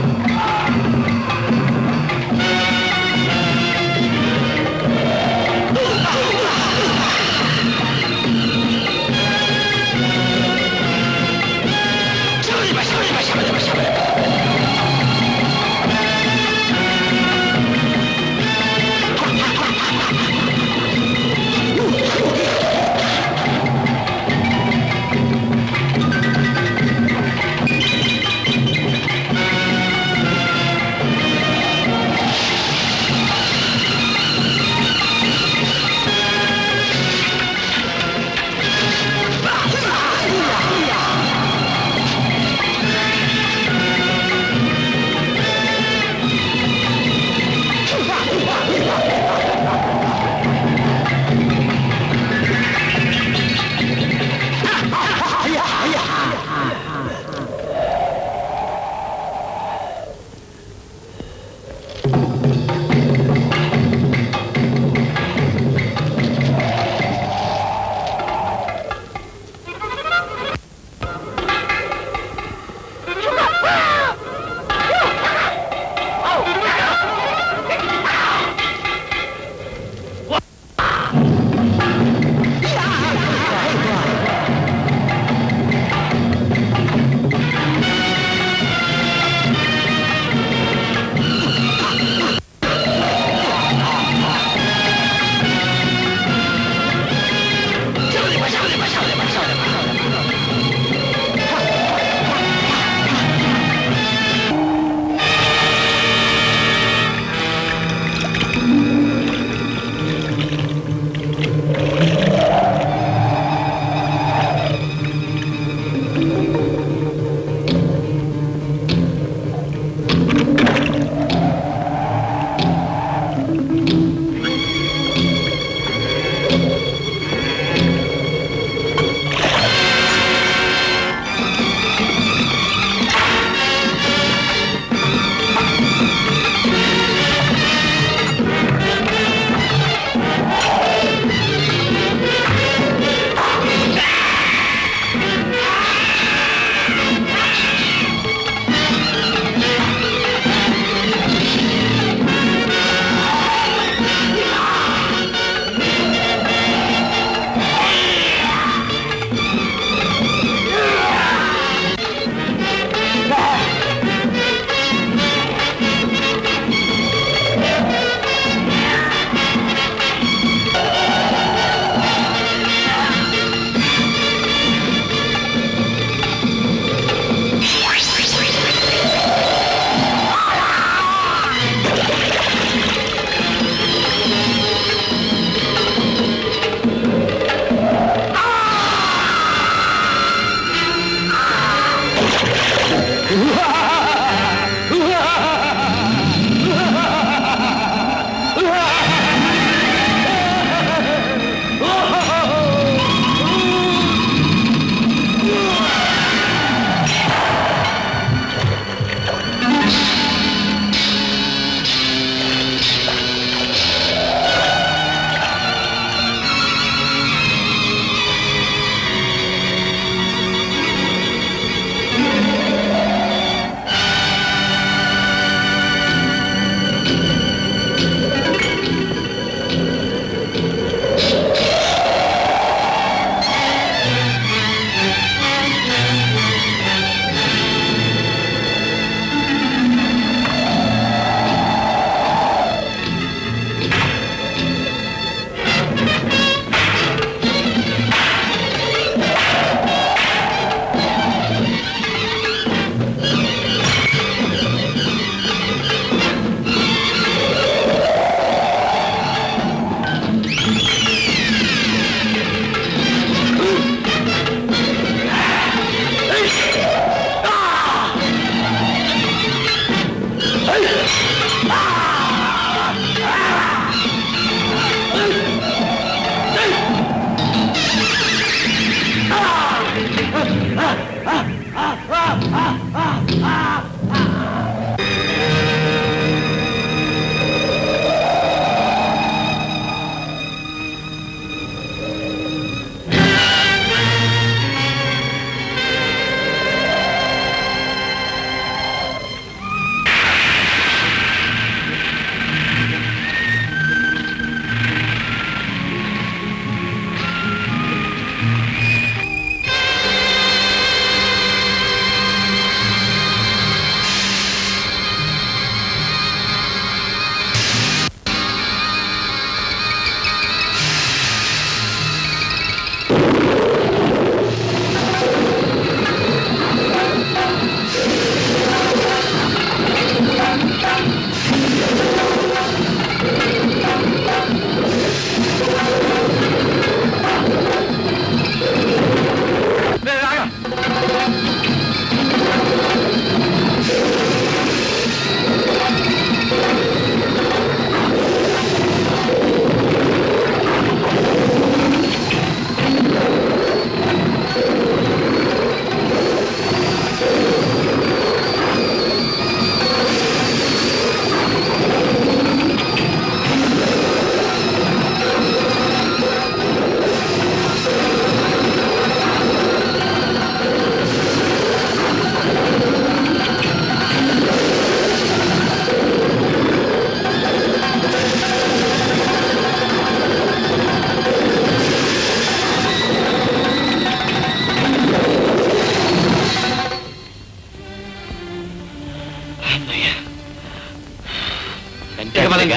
పదంగా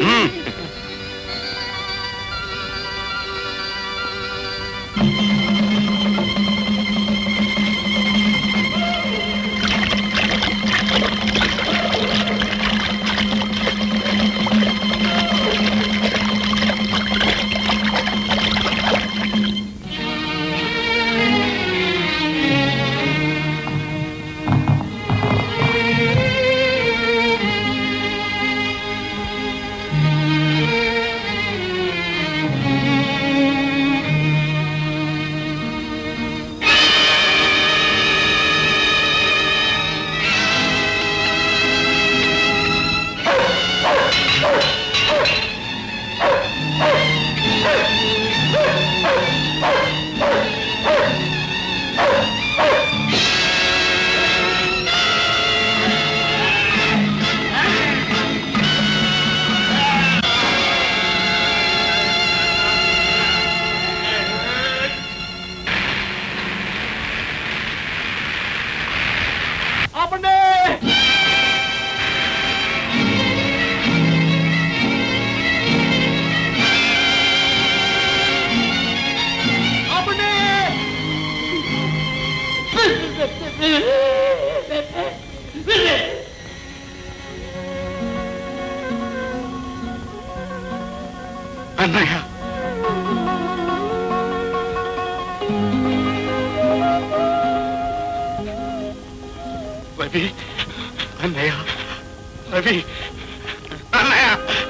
ఆపండి ఆపండి అన్నయ్య రవి అన్నయ్య రవి అన్నయ్య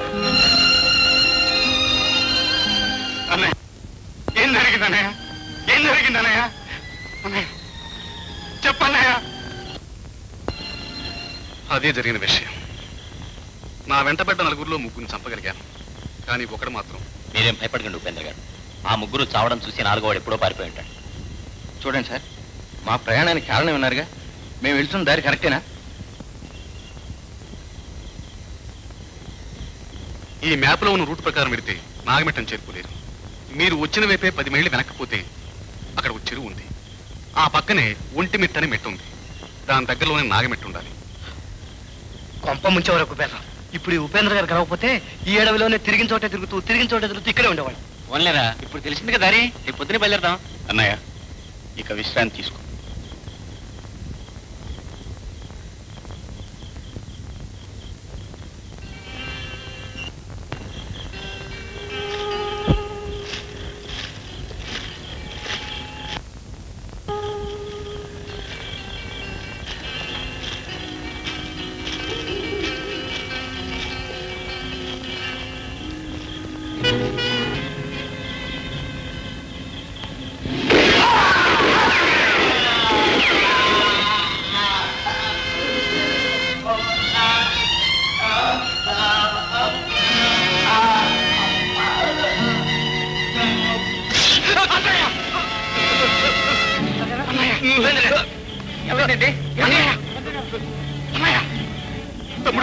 అన్నయ్య ఏం జరిగింది అన్నయ్య ఏం జరిగింది అన్నయ్య అన్నయ్య చెప్పన్నయ్య అదే జరిగిన విషయం నా వెంటబడ్డ నలుగురిలో ముగ్గురిని చంపగలిగాను కానీ ఒకడు మాత్రం మీరేం భయపడకండి ఉపేంద్ర గారు ఆ ముగ్గురు చావడం చూసి నాలుగోవాడు ఎప్పుడో పారిపోయి ఉంటాడు చూడండి సార్ మా ప్రయాణానికి కారణం ఉన్నారుగా మేము వెళ్తున్న దారి కరెక్టేనా ఈ మ్యాప్లో ఉన్న రూట్ ప్రకారం వెడితే నాగమెట్టం చేరుకోలేరు మీరు వచ్చిన వైపే పది మైళ్ళు వెనక్కిపోతే అక్కడ ఒక చెరువు ఉంది ఆ పక్కనే ఒంటిమిట్ట అని మెట్టు ఉంది దాని దగ్గరలోనే నాగమెట్టు ఉండాలి కొంప ముంచే వరకు ఉపేంద్ర ఇప్పుడు ఈ ఉపేంద్ర గారు కలవకపోతే ఈ అడవిలోనే తిరిగిన చోటే తిరుగుతూ తిరిగిన చోటే తిరుగుతూ ఇక్కడే ఉండేవాడు ఓన్లేరా ఇప్పుడు తెలిసింది కదా దారి రేపు పొద్దునే బయలుదేరదాం అన్నయ్య ఇక విశ్రాంతి తీసుకో ఆ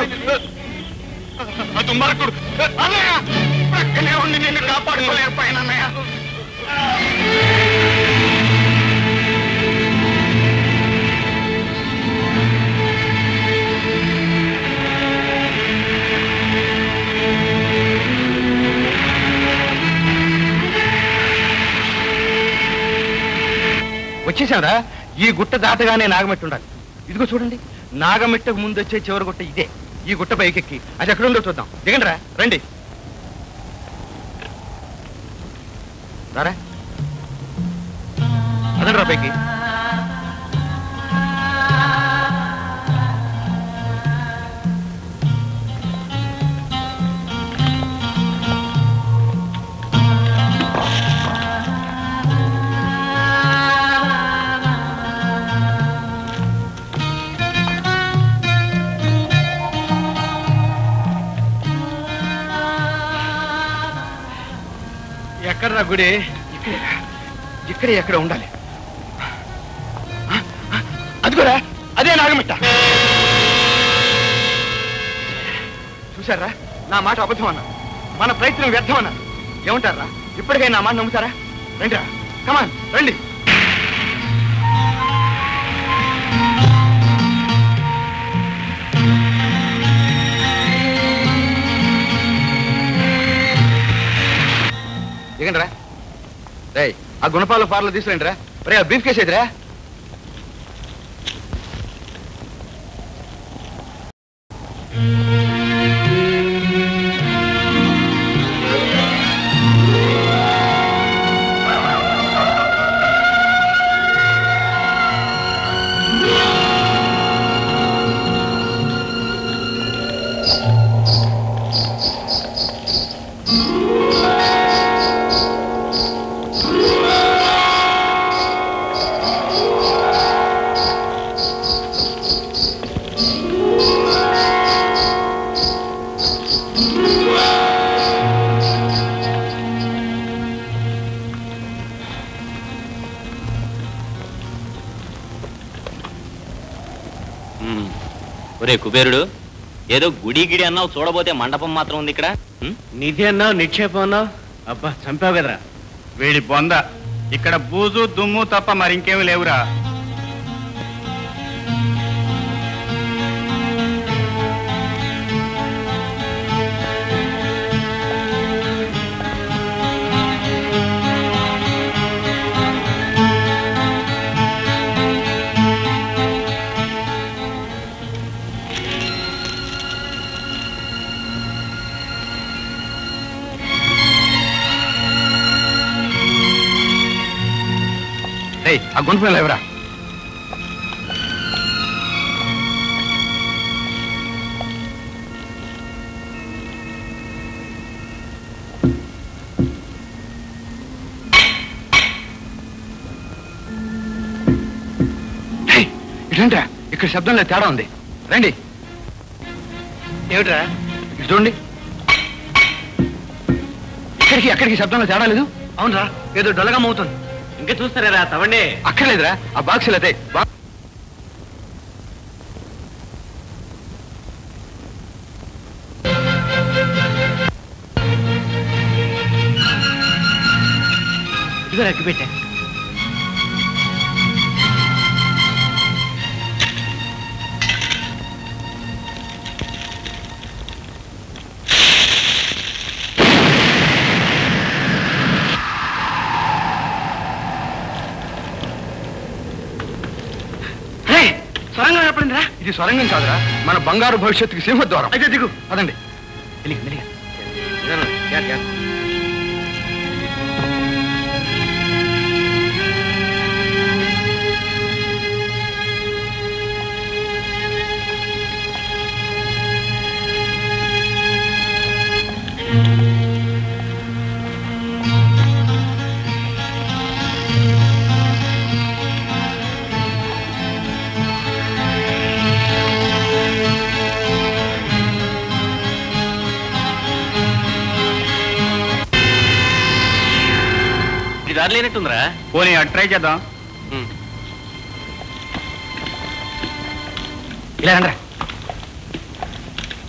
ఆ దుర్మార్గుడు అన్నయ్య ప్రక్కనే ఉండి నిన్ను కాపాడుకోలేకపోయాను అన్నయ్య వచ్చేసారా ఈ గుట్ట దాటగానే నాగమెట్టు ఉండాలి ఇదిగో చూడండి నాగమెట్టకు ముందు వచ్చే చివరి గుట్ట ఇదే ఈ గుట్ట పైకెక్కి అది ఎక్కడ ఉందో చూద్దాం దిగండి రా రండి రారా అదండి రా పైకి ఎక్కడ రా గుడి ఇక్కడే ఇక్కడే ఎక్కడ ఉండాలి ఆ, ఆ, అదిగోరా అదే నాగమిట్ట చూసారా నా మాట అబద్ధం అన్నా మన ప్రయత్నం వ్యర్థం అన్నా ఏమంటారా ఇప్పటికైనా నా మాట నమ్ముతారా రండి రా కమాన్ రండి దిగండి రా రేయ్ ఆ గుణపాల పార్లు తీసుకురండి రా రే ఆ బీఫ్ కేసు ఎదురా ఒరే కుబేరుడు ఏదో గుడి గిడి అన్నావు చూడబోతే మండపం మాత్రం ఉంది ఇక్కడ ఉం? నిధి అన్నావు నిక్షేపం అన్నావు అబ్బా చంపావు కదరా వీడి బొంద ఇక్కడ బూజు దుమ్ము తప్ప మరింకేమి లేవురా రేయ్ ఆ గుణపం ఎవరా ఇటంటా ఇక్కడ శబ్దంలో తేడా ఉంది రండి ఏమిట్రా ఇటు చూడండి ఇక్కడికి అక్కడికి శబ్దంలో తేడా లేదు అవునరా ఏదో డొలగం అవుతుంది ఇంకా చూస్తారా తవండి అక్కర్లేదురా ఆ బాక్స్ అయితే ఇదిగో అగ్గి పెట్టా సొరంగం ఎప్పుడుందిరా ఇది సొరంగం కాదురా మన బంగారు భవిష్యత్తుకి సింహద్వారం అయితే దిగు పదండి మెల్లిగా, మెల్లిగా. ఇదేనా? Yeah, yeah. ఇది దారి లేనట్టుందిరా పోనీ అటు ట్రై చేద్దాం ఇలా రండిరా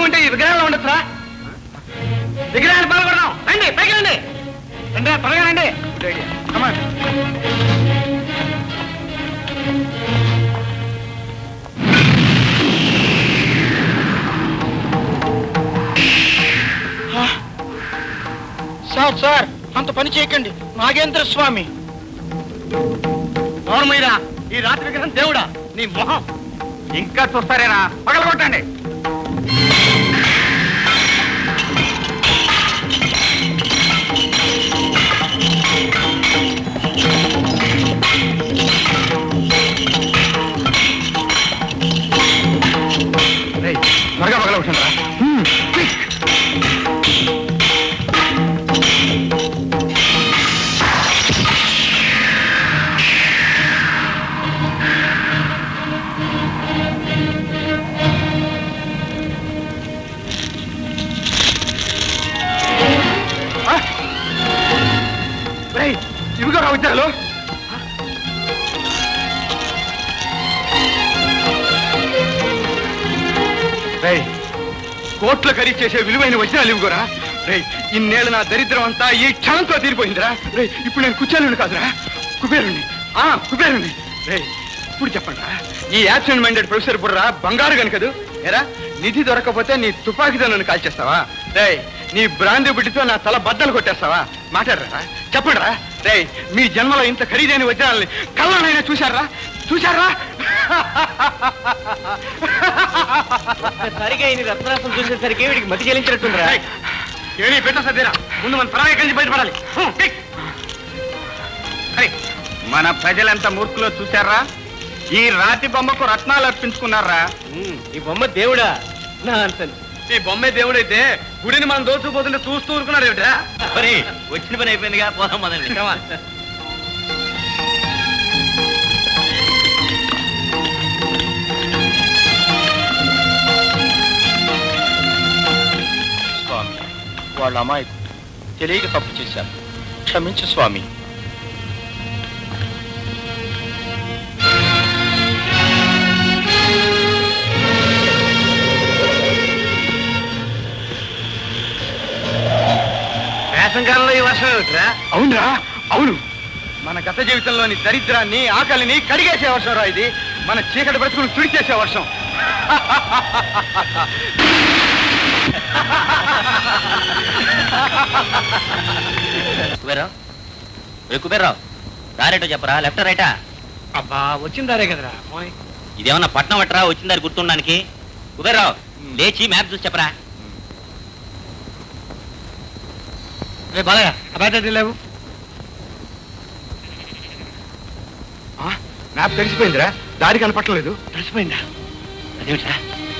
అంటే ఈ విగ్రహాలు ఉండొచ్చురా విగ్రహాలు పాల్గొడదాం రండి పైకి రండి రండి త్వరగా రండి Come on. సార్ సార్ అంత పని చేయకండి నాగేంద్ర స్వామి నోర్మయ్యరా ఈ రాత్రి విగ్రహం దేవుడా నీ మొహం ఇంకా చూస్తారేనా పగలగొట్టండి రేయ్, త్వరగా పగలగొట్టండి రా రేయ్, ఇవిగో రా విద్యాలు రేయ్ కోట్ల ఖరీదు చేసే విలువైన వజ్రాలు ఇవిగోరా రేయ్ ఇన్నేళ్ళు నా దరిద్రం అంతా ఈ క్షణంతో తీరిపోయిందిరా రేయ్ ఇప్పుడు నేను కుచ్చాలను కాదురా కుబేరుణ్ణి ఆ కుబేరుణ్ణి రేయ్ ఇప్పుడు చెప్పండి రా ఈ యాక్సిడెంట్ మైండెడ్ ప్రొఫెసర్ బుర్రా బంగారు గనుకదు ఎరా నిధి దొరకపోతే నీ తుపాకీతో నన్ను కాల్చేస్తావా రేయ్ నీ బ్రాంతి బిడ్డతో నా తల బద్దలు కొట్టేస్తావా మాట్లాడరా చెప్పండి రా రేయ్ మీ జన్మలో ఇంత ఖరీదైన వజ్రాలని కళ్ళనైనా చూశారా చూశారా సరిగా ఇన్ని రత్నాసం చూసేసరికి వీడికి మతి చెల్లించినట్టుందిరా రేయ్, ఏడీ పెట్ట సర్దేరా ముందు మన పరాయి కలిసి బయటపడాలి హ్మ్, టిక్. రేయ్, మన ప్రజలెంత మూర్ఖులో చూశారా ఈ రాతి బొమ్మకు రత్నాలు అర్పించుకున్నారా ఈ బొమ్మ దేవుడా నా ఈ బొమ్మే దేవుడైతే గుడిని మనం దోచుకుపోతుంటే చూస్తూ ఊరుకున్నాడు ఏమిటా వచ్చిన పని అయిపోయిందిగా పోదాం మదండి స్వామి వాళ్ళ అమాయకు తెలియక తప్పు చేశాను క్షమించు స్వామి వేసంకాలంలో ఈ వర్షం ఏమిట్రా అవునరా అవును మన గత జీవితంలోని దరిద్రాన్ని ఆకలిని కడిగేసే వర్షం రా ఇది మన చీకటి బ్రతుకును తుడిచేసే వర్షం కుబేరావు రే కుబేరావు దారేటో చెప్పరా లెఫ్ట్ రైటా అబ్బా వచ్చిందారే కదరా పోయ్. ఇదేమన్నా పట్నం పట్టరా వచ్చిందారి గుర్తుండడానికి కుబేరావు లేచి మ్యాప్ చూసి చెప్పరా రే బాలయ్య అబ్బాయి లేవు మ్యాప్ తెలిసిపోయిందిరా దారి కనపట్టలేదు తెలిసిపోయిందా అదేమిట్రా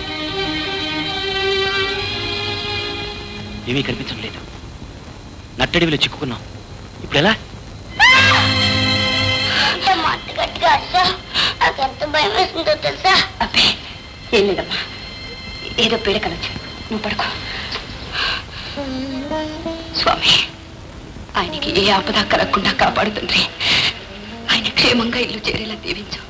ఏమీ కనిపించడం లేదు నట్టడివిలో చిక్కుకున్నాం ఇప్పుడు ఎలా అంత మాట గట్టిగా అర్థం నాకు ఎంత భయం వేస్తుందో తెలుసా అబ్బే ఏం లేదమ్మా ఏదో పీడకలొచ్చు నువ్వు పడుకో స్వామి ఆయనకి ఏ ఆపద కలగకుండా కాపాడుతుంది ఆయన క్షేమంగా ఇల్లు చేరేలా దీవించు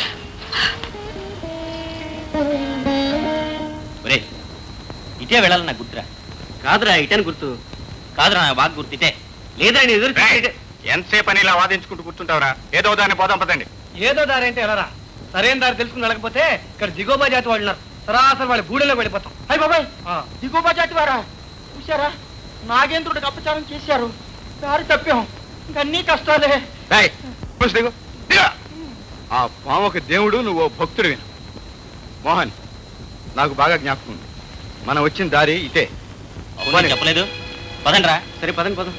ఒరే ఇటే వెళ్ళాలని నాకు గుర్తురా కాదురా ఇటని గుర్తు కాదురా నాకు బాగా గుర్తు ఇటే లేదా నేను ఎదురు చూసి ఇటే- ఎంతసేపు అని ఇలా వాదించుకుంటూ కూర్చుంటావురా ఏదో దాన్ని పోదాం పదండి ఏదో దారి అంటే ఎలారా సరైన దారి తెలుసుకుని వెళ్ళకపోతే ఇక్కడ దిగోబా జాతి వాళ్ళు ఉన్నారు సరాసరి వాళ్ళ గూడెలో వెళ్ళిపోతాం అయ్యి బాబాయ్ దిగోబా జాతి వారా చూసారా నాగేంద్రుడికి అపచారం చేశారు దారి తప్పాం ఇంకన్నీ కష్టాలే రేయ్, బస్ దిగు. దిగు. ఆ పాముకి దేవుడు నువ్వు ఓ భక్తుడివి మోహన్ నాకు బాగా జ్ఞాపకం ఉంది మనం వచ్చిన దారి ఇటే అవునా చెప్పలేదు పదండ్రా సరే పదండి పదం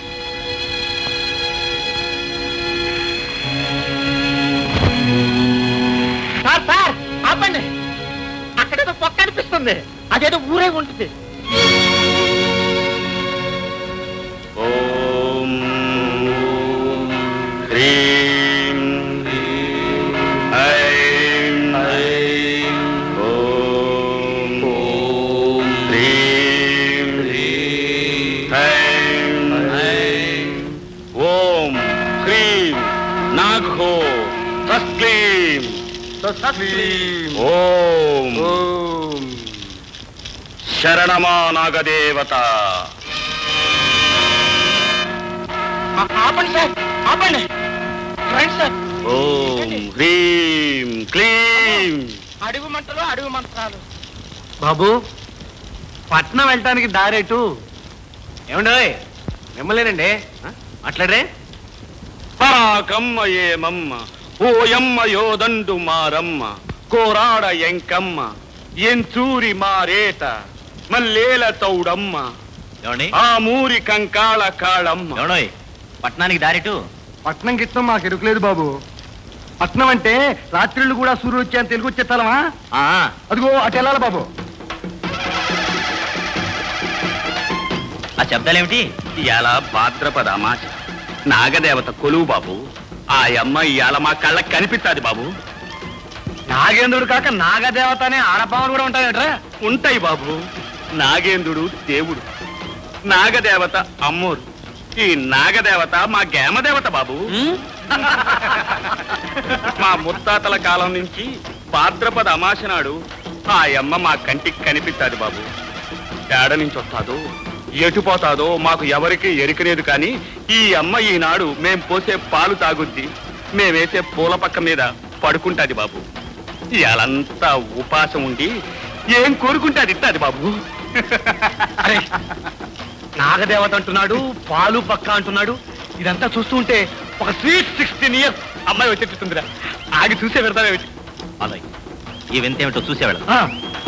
సార్ సార్ ఆపండి అక్కడేదో పొక్క అనిపిస్తుంది అదేదో ఊరే ఉంటుంది ఓం హ్రీం ఐం ఓం హ్రీం ఐం ఓం హ్రీం నాఘో తస్లీం తస్లీం ఓం శరణమా నాగదేవత ఆపండి సార్ ఆపండి రండి సార్ ఓం హ్రీం క్లీం అడుగు మంటలు అడుగు మంత్రాలు బాబు పట్నం వెళ్ళటానికి దారేటు ఏమండోయ్ మిమ్మల్నేనండి ఆ? మాట్లాడరే పరాకమ్మ ఏమమ్మ ఓయమ్మ యోదండు మారమ్మ కోరాడ ఎంకమ్మ ఎంచూరి మారేట మల్లేల తౌడమ్మ ఏమండి ఆ మూరి కంకాళ కాళమ్మ ఏమండోయ్ పట్నానికి దారిటు పట్నం గిట్నం మాకు ఎరుకులేదు బాబు పట్నం అంటే రాత్రిళ్ళు కూడా సూర్యుడు వచ్చాయని తెలుగు వచ్చేస్తాలమా ఆ, అదిగో అటు వెళ్ళాలి బాబు ఆ శబ్దాలేమిటి ఇయాల భాద్రపద అమాస నాగదేవత కొలువు బాబు ఆ అమ్మ ఇయాల మా కళ్ళకి కనిపిస్తాది బాబు నాగేంద్రుడు కాక నాగదేవత అనే ఆడపాములు కూడా ఉంటాయట్రా ఉంటాయి బాబు నాగేంద్రుడు దేవుడు నాగదేవత అమ్మోరు ఈ నాగదేవత మా గేమదేవత బాబు మా ముత్తాతల కాలం నుంచి భాద్రపద అమాస నాడు ఆ అమ్మ మా కంటికి కనిపిస్తాది బాబు తేడ నుంచి వస్తాదో ఎటు పోతాదో మాకు ఎవరికి ఎరికలేదు కానీ ఈ అమ్మ ఈనాడు మేం పోసే పాలు తాగుద్ది మేమేసే పూల పక్క మీద పడుకుంటాది బాబు ఇయాలంతా ఉపాసం ఉండి ఏం కోరుకుంటాది ఇస్తాది బాబు అరే నాగదేవత అంటున్నాడు పాలు పక్క అంటున్నాడు ఇదంతా చూస్తూ ఉంటే ఒక స్వీట్ సిక్స్టీన్ ఇయర్స్ అమ్మాయి వచ్చేస్తుందిరా ఆగి చూసే పెడతావేమిటి అలాగే ఈ వింతేమిటో చూసేవాళ్ళం ఆ,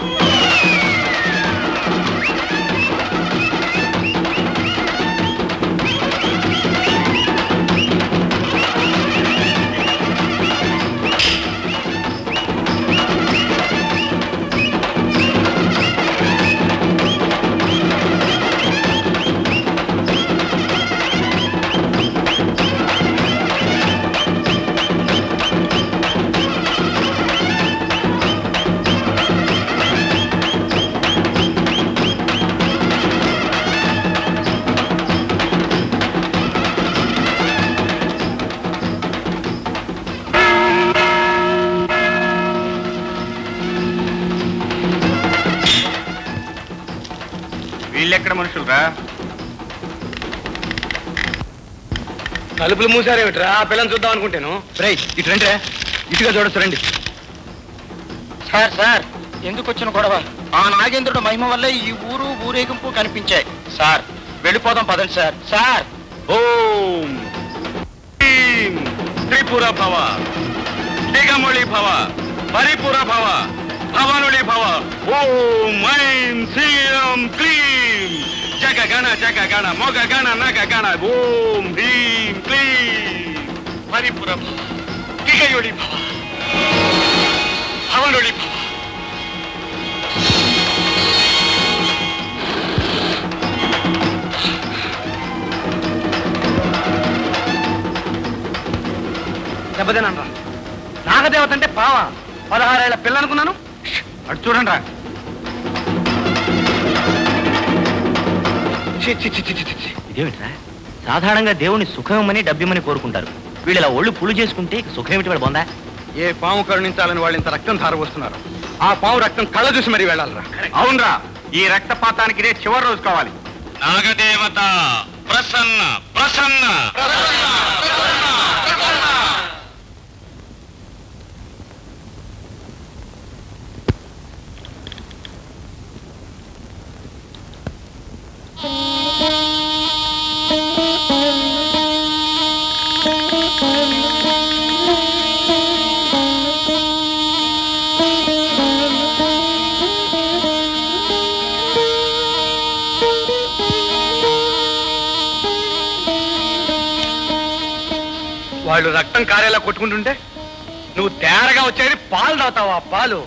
వీళ్ళెక్కడ మనుషులరా తలుపులు మూసారేమిట్రా ఆ పిల్లని చూద్దాం అనుకుంటాను రే ఇటు రండి రా. ఇటుగా చూడొచ్చు రండి సార్ సార్ ఎందుకు వచ్చిన గొడవ ఆ నాగేంద్రుడు మహిమ వల్లే ఈ ఊరు ఊరేగింపు కనిపించాయి సార్ వెళ్ళిపోదాం పదండి సార్ సార్ ఓం హ్రీం త్రిపుర భవ దిగముళి భవ పరిపుర భవ భవనుడి భవ ఓం ఐం శ్రీం క్లీం జగ గణ జగ గణ మొగ గణ నగ గణ ఓం హ్రీం క్లీం పరిపుర భవ దిగయుడి భవ భవనుడి భవ దెబ్బతినరా నాగదేవత అంటే పావ పదహారేళ్ల పిల్ల అనుకున్నాను ష్, అటు చూడండి రా ఛీ, ఛీ, ఛీ, ఛీ, ఛీ, ఛీ. ఇదేమిట్రా సాధారణంగా దేవుని సుఖమని డబ్బిమని కోరుకుంటారు వీళ్ళు ఇలా ఒళ్ళు పులు చేసుకుంటే ఇక సుఖం ఏమిటి వాడు బొందా ఏ పాము కరుణించాలని వాళ్ళు ఇంత రక్తం ధారపోస్తున్నారు ఆ పాము రక్తం కళ్ళ చూసి మరీ వెళ్ళాలరా అవునరా ఈ రక్తపాతానికి ఇదే చివరి రోజు కావాలి నాగదేవత ప్రసన్న ప్రసన్న వాళ్ళు రక్తం కారేలా కొట్టుకుంటుంటే నువ్వు తేరగా వచ్చేది పాలు తాగుతావా పాలు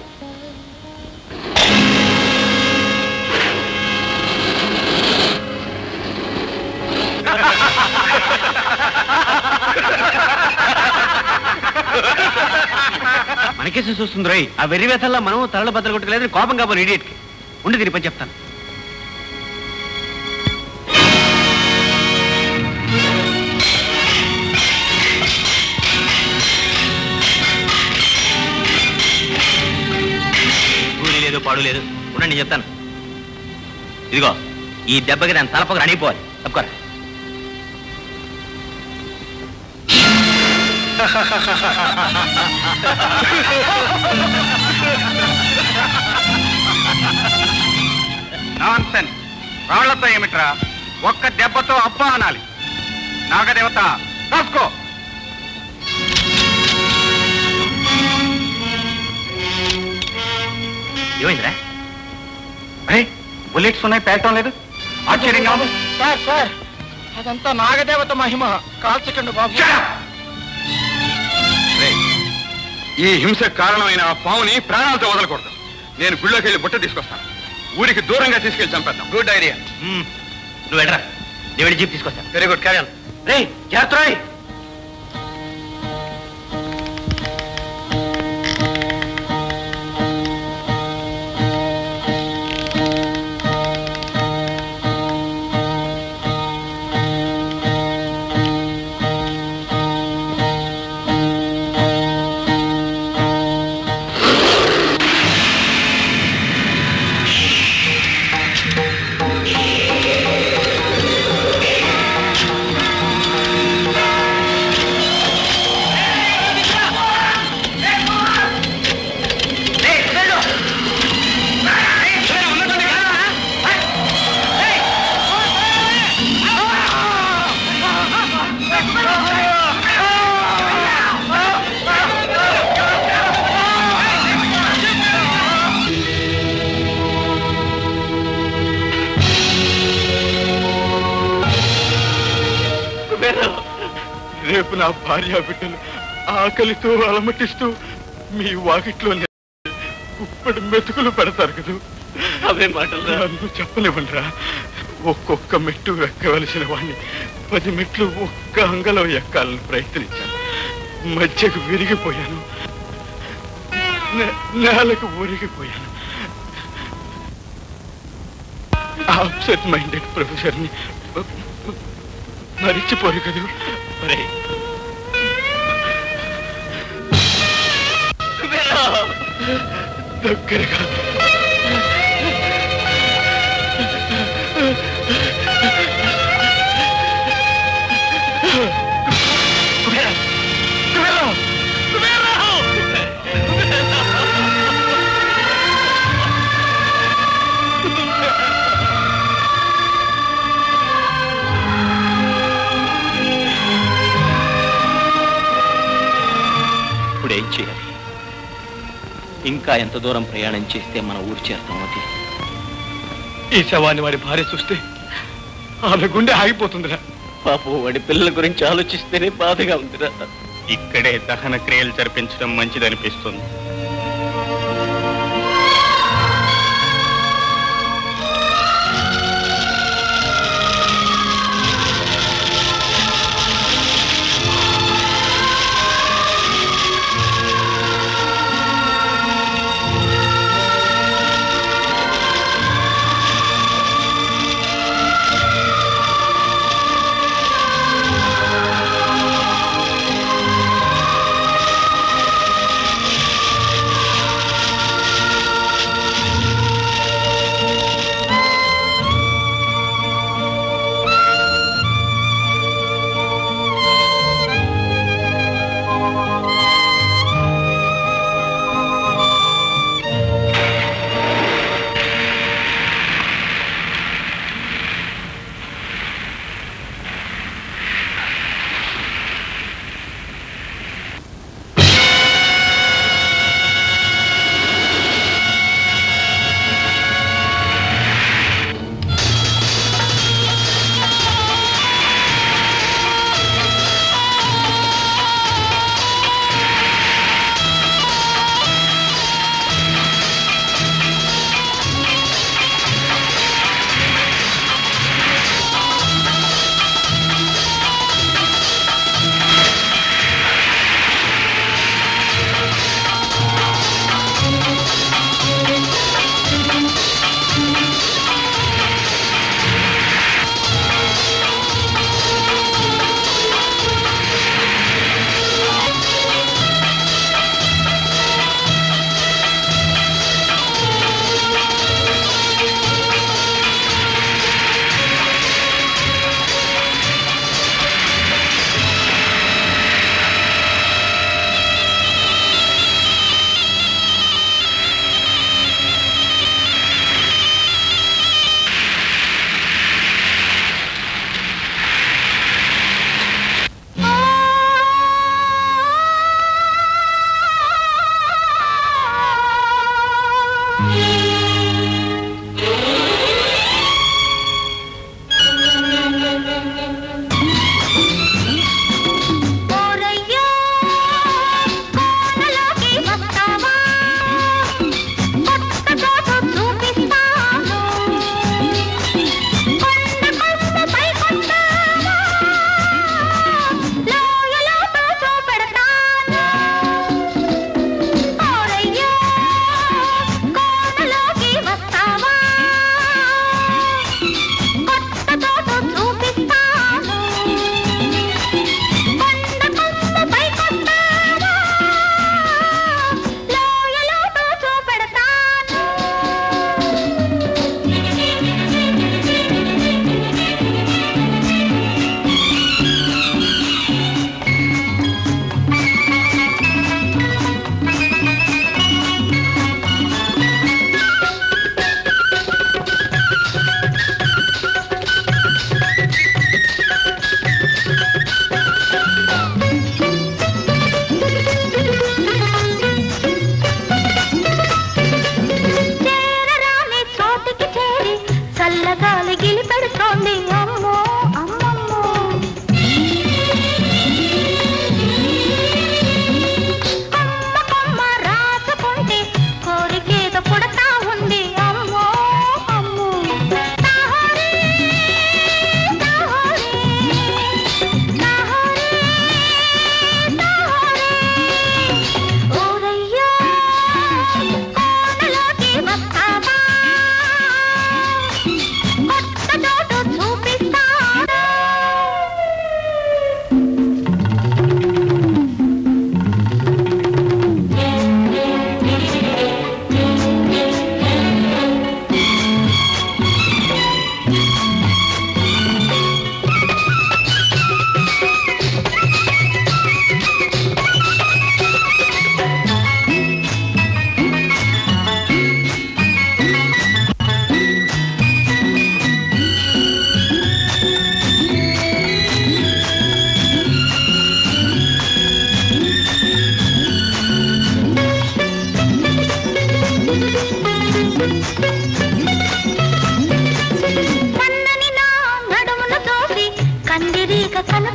మనకేసి చూస్తుంది రోయ్ ఆ వెర్రి వేతల్లో మనం తలల బద్దలు కొట్టుకోలేదు కోపం కాబోలు ఇడియట్ కి ఉండి దీని పని చెప్తాను కూలి లేదు పాడు లేదు ఉండండి చెప్తాను ఇదిగో ఈ దెబ్బకి దాని తలపకు అణిగిపోవాలి తప్పుకోరా నాన్ సెన్స్ రాళ్లతో ఏమిట్రా ఒక్క దెబ్బతో అబ్బా అనాలి నాగదేవత రాసుకో ఏమైందిరా అరే బుల్లెట్స్ ఉన్నాయి పేలటం లేదు ఆశ్చర్యంగా ఉంది సార్ సార్ అదంతా నాగదేవత మహిమ కాల్చకండి బాబు రేయ్, ఈ హింస కారణమైన ఆ పావుని ప్రాణాలతో వదలకూడదు నేను గుళ్ళోకి వెళ్ళి బుట్ట తీసుకొస్తాను ఊరికి దూరంగా తీసుకెళ్లి చంపేద్దాం గుడ్ ఐడియా నువ్వు వెళ్ళరా నేను వెళ్ళి జీప్ తీసుకొస్తాను వెరీ గుడ్ క్యారీ రే జాగ్రత్త రోయ్. రేపు నా భార్య బిడ్డలు ఆకలితో అలమటిస్తూ మీ వాకిట్లో కుప్పటి మెతుకులు పెడతారు కదూ అవే మాటలు నన్ను చెప్పలేమండ్రా ఒక్కొక్క మెట్టు ఎక్కవలసిన వాడిని పది మెట్లు ఒక్క అంగలో ఎక్కాలని ప్రయత్నించాను మధ్యకు విరిగిపోయాను నే- నేలకు ఒరిగిపోయాను అప్సెట్ మైండెడ్ ప్రొఫెసర్ని మరిచిపోరు కదూ ఒరేయ్, దగ్గరగా ఇప్పుడు ఏం చేయాలి ఇంకా ఎంత దూరం ప్రయాణం చేస్తే మన ఊరు చేరుతామో తెలియదు ఈ శవాన్ని వాడి భార్య చూస్తే ఆమె గుండె ఆగిపోతుందిరా పాపం వాడి పిల్లల గురించి ఆలోచిస్తేనే బాధగా ఉందిరా ఇక్కడే దహన క్రియలు జరిపించడం మంచిదనిపిస్తుంది ఆ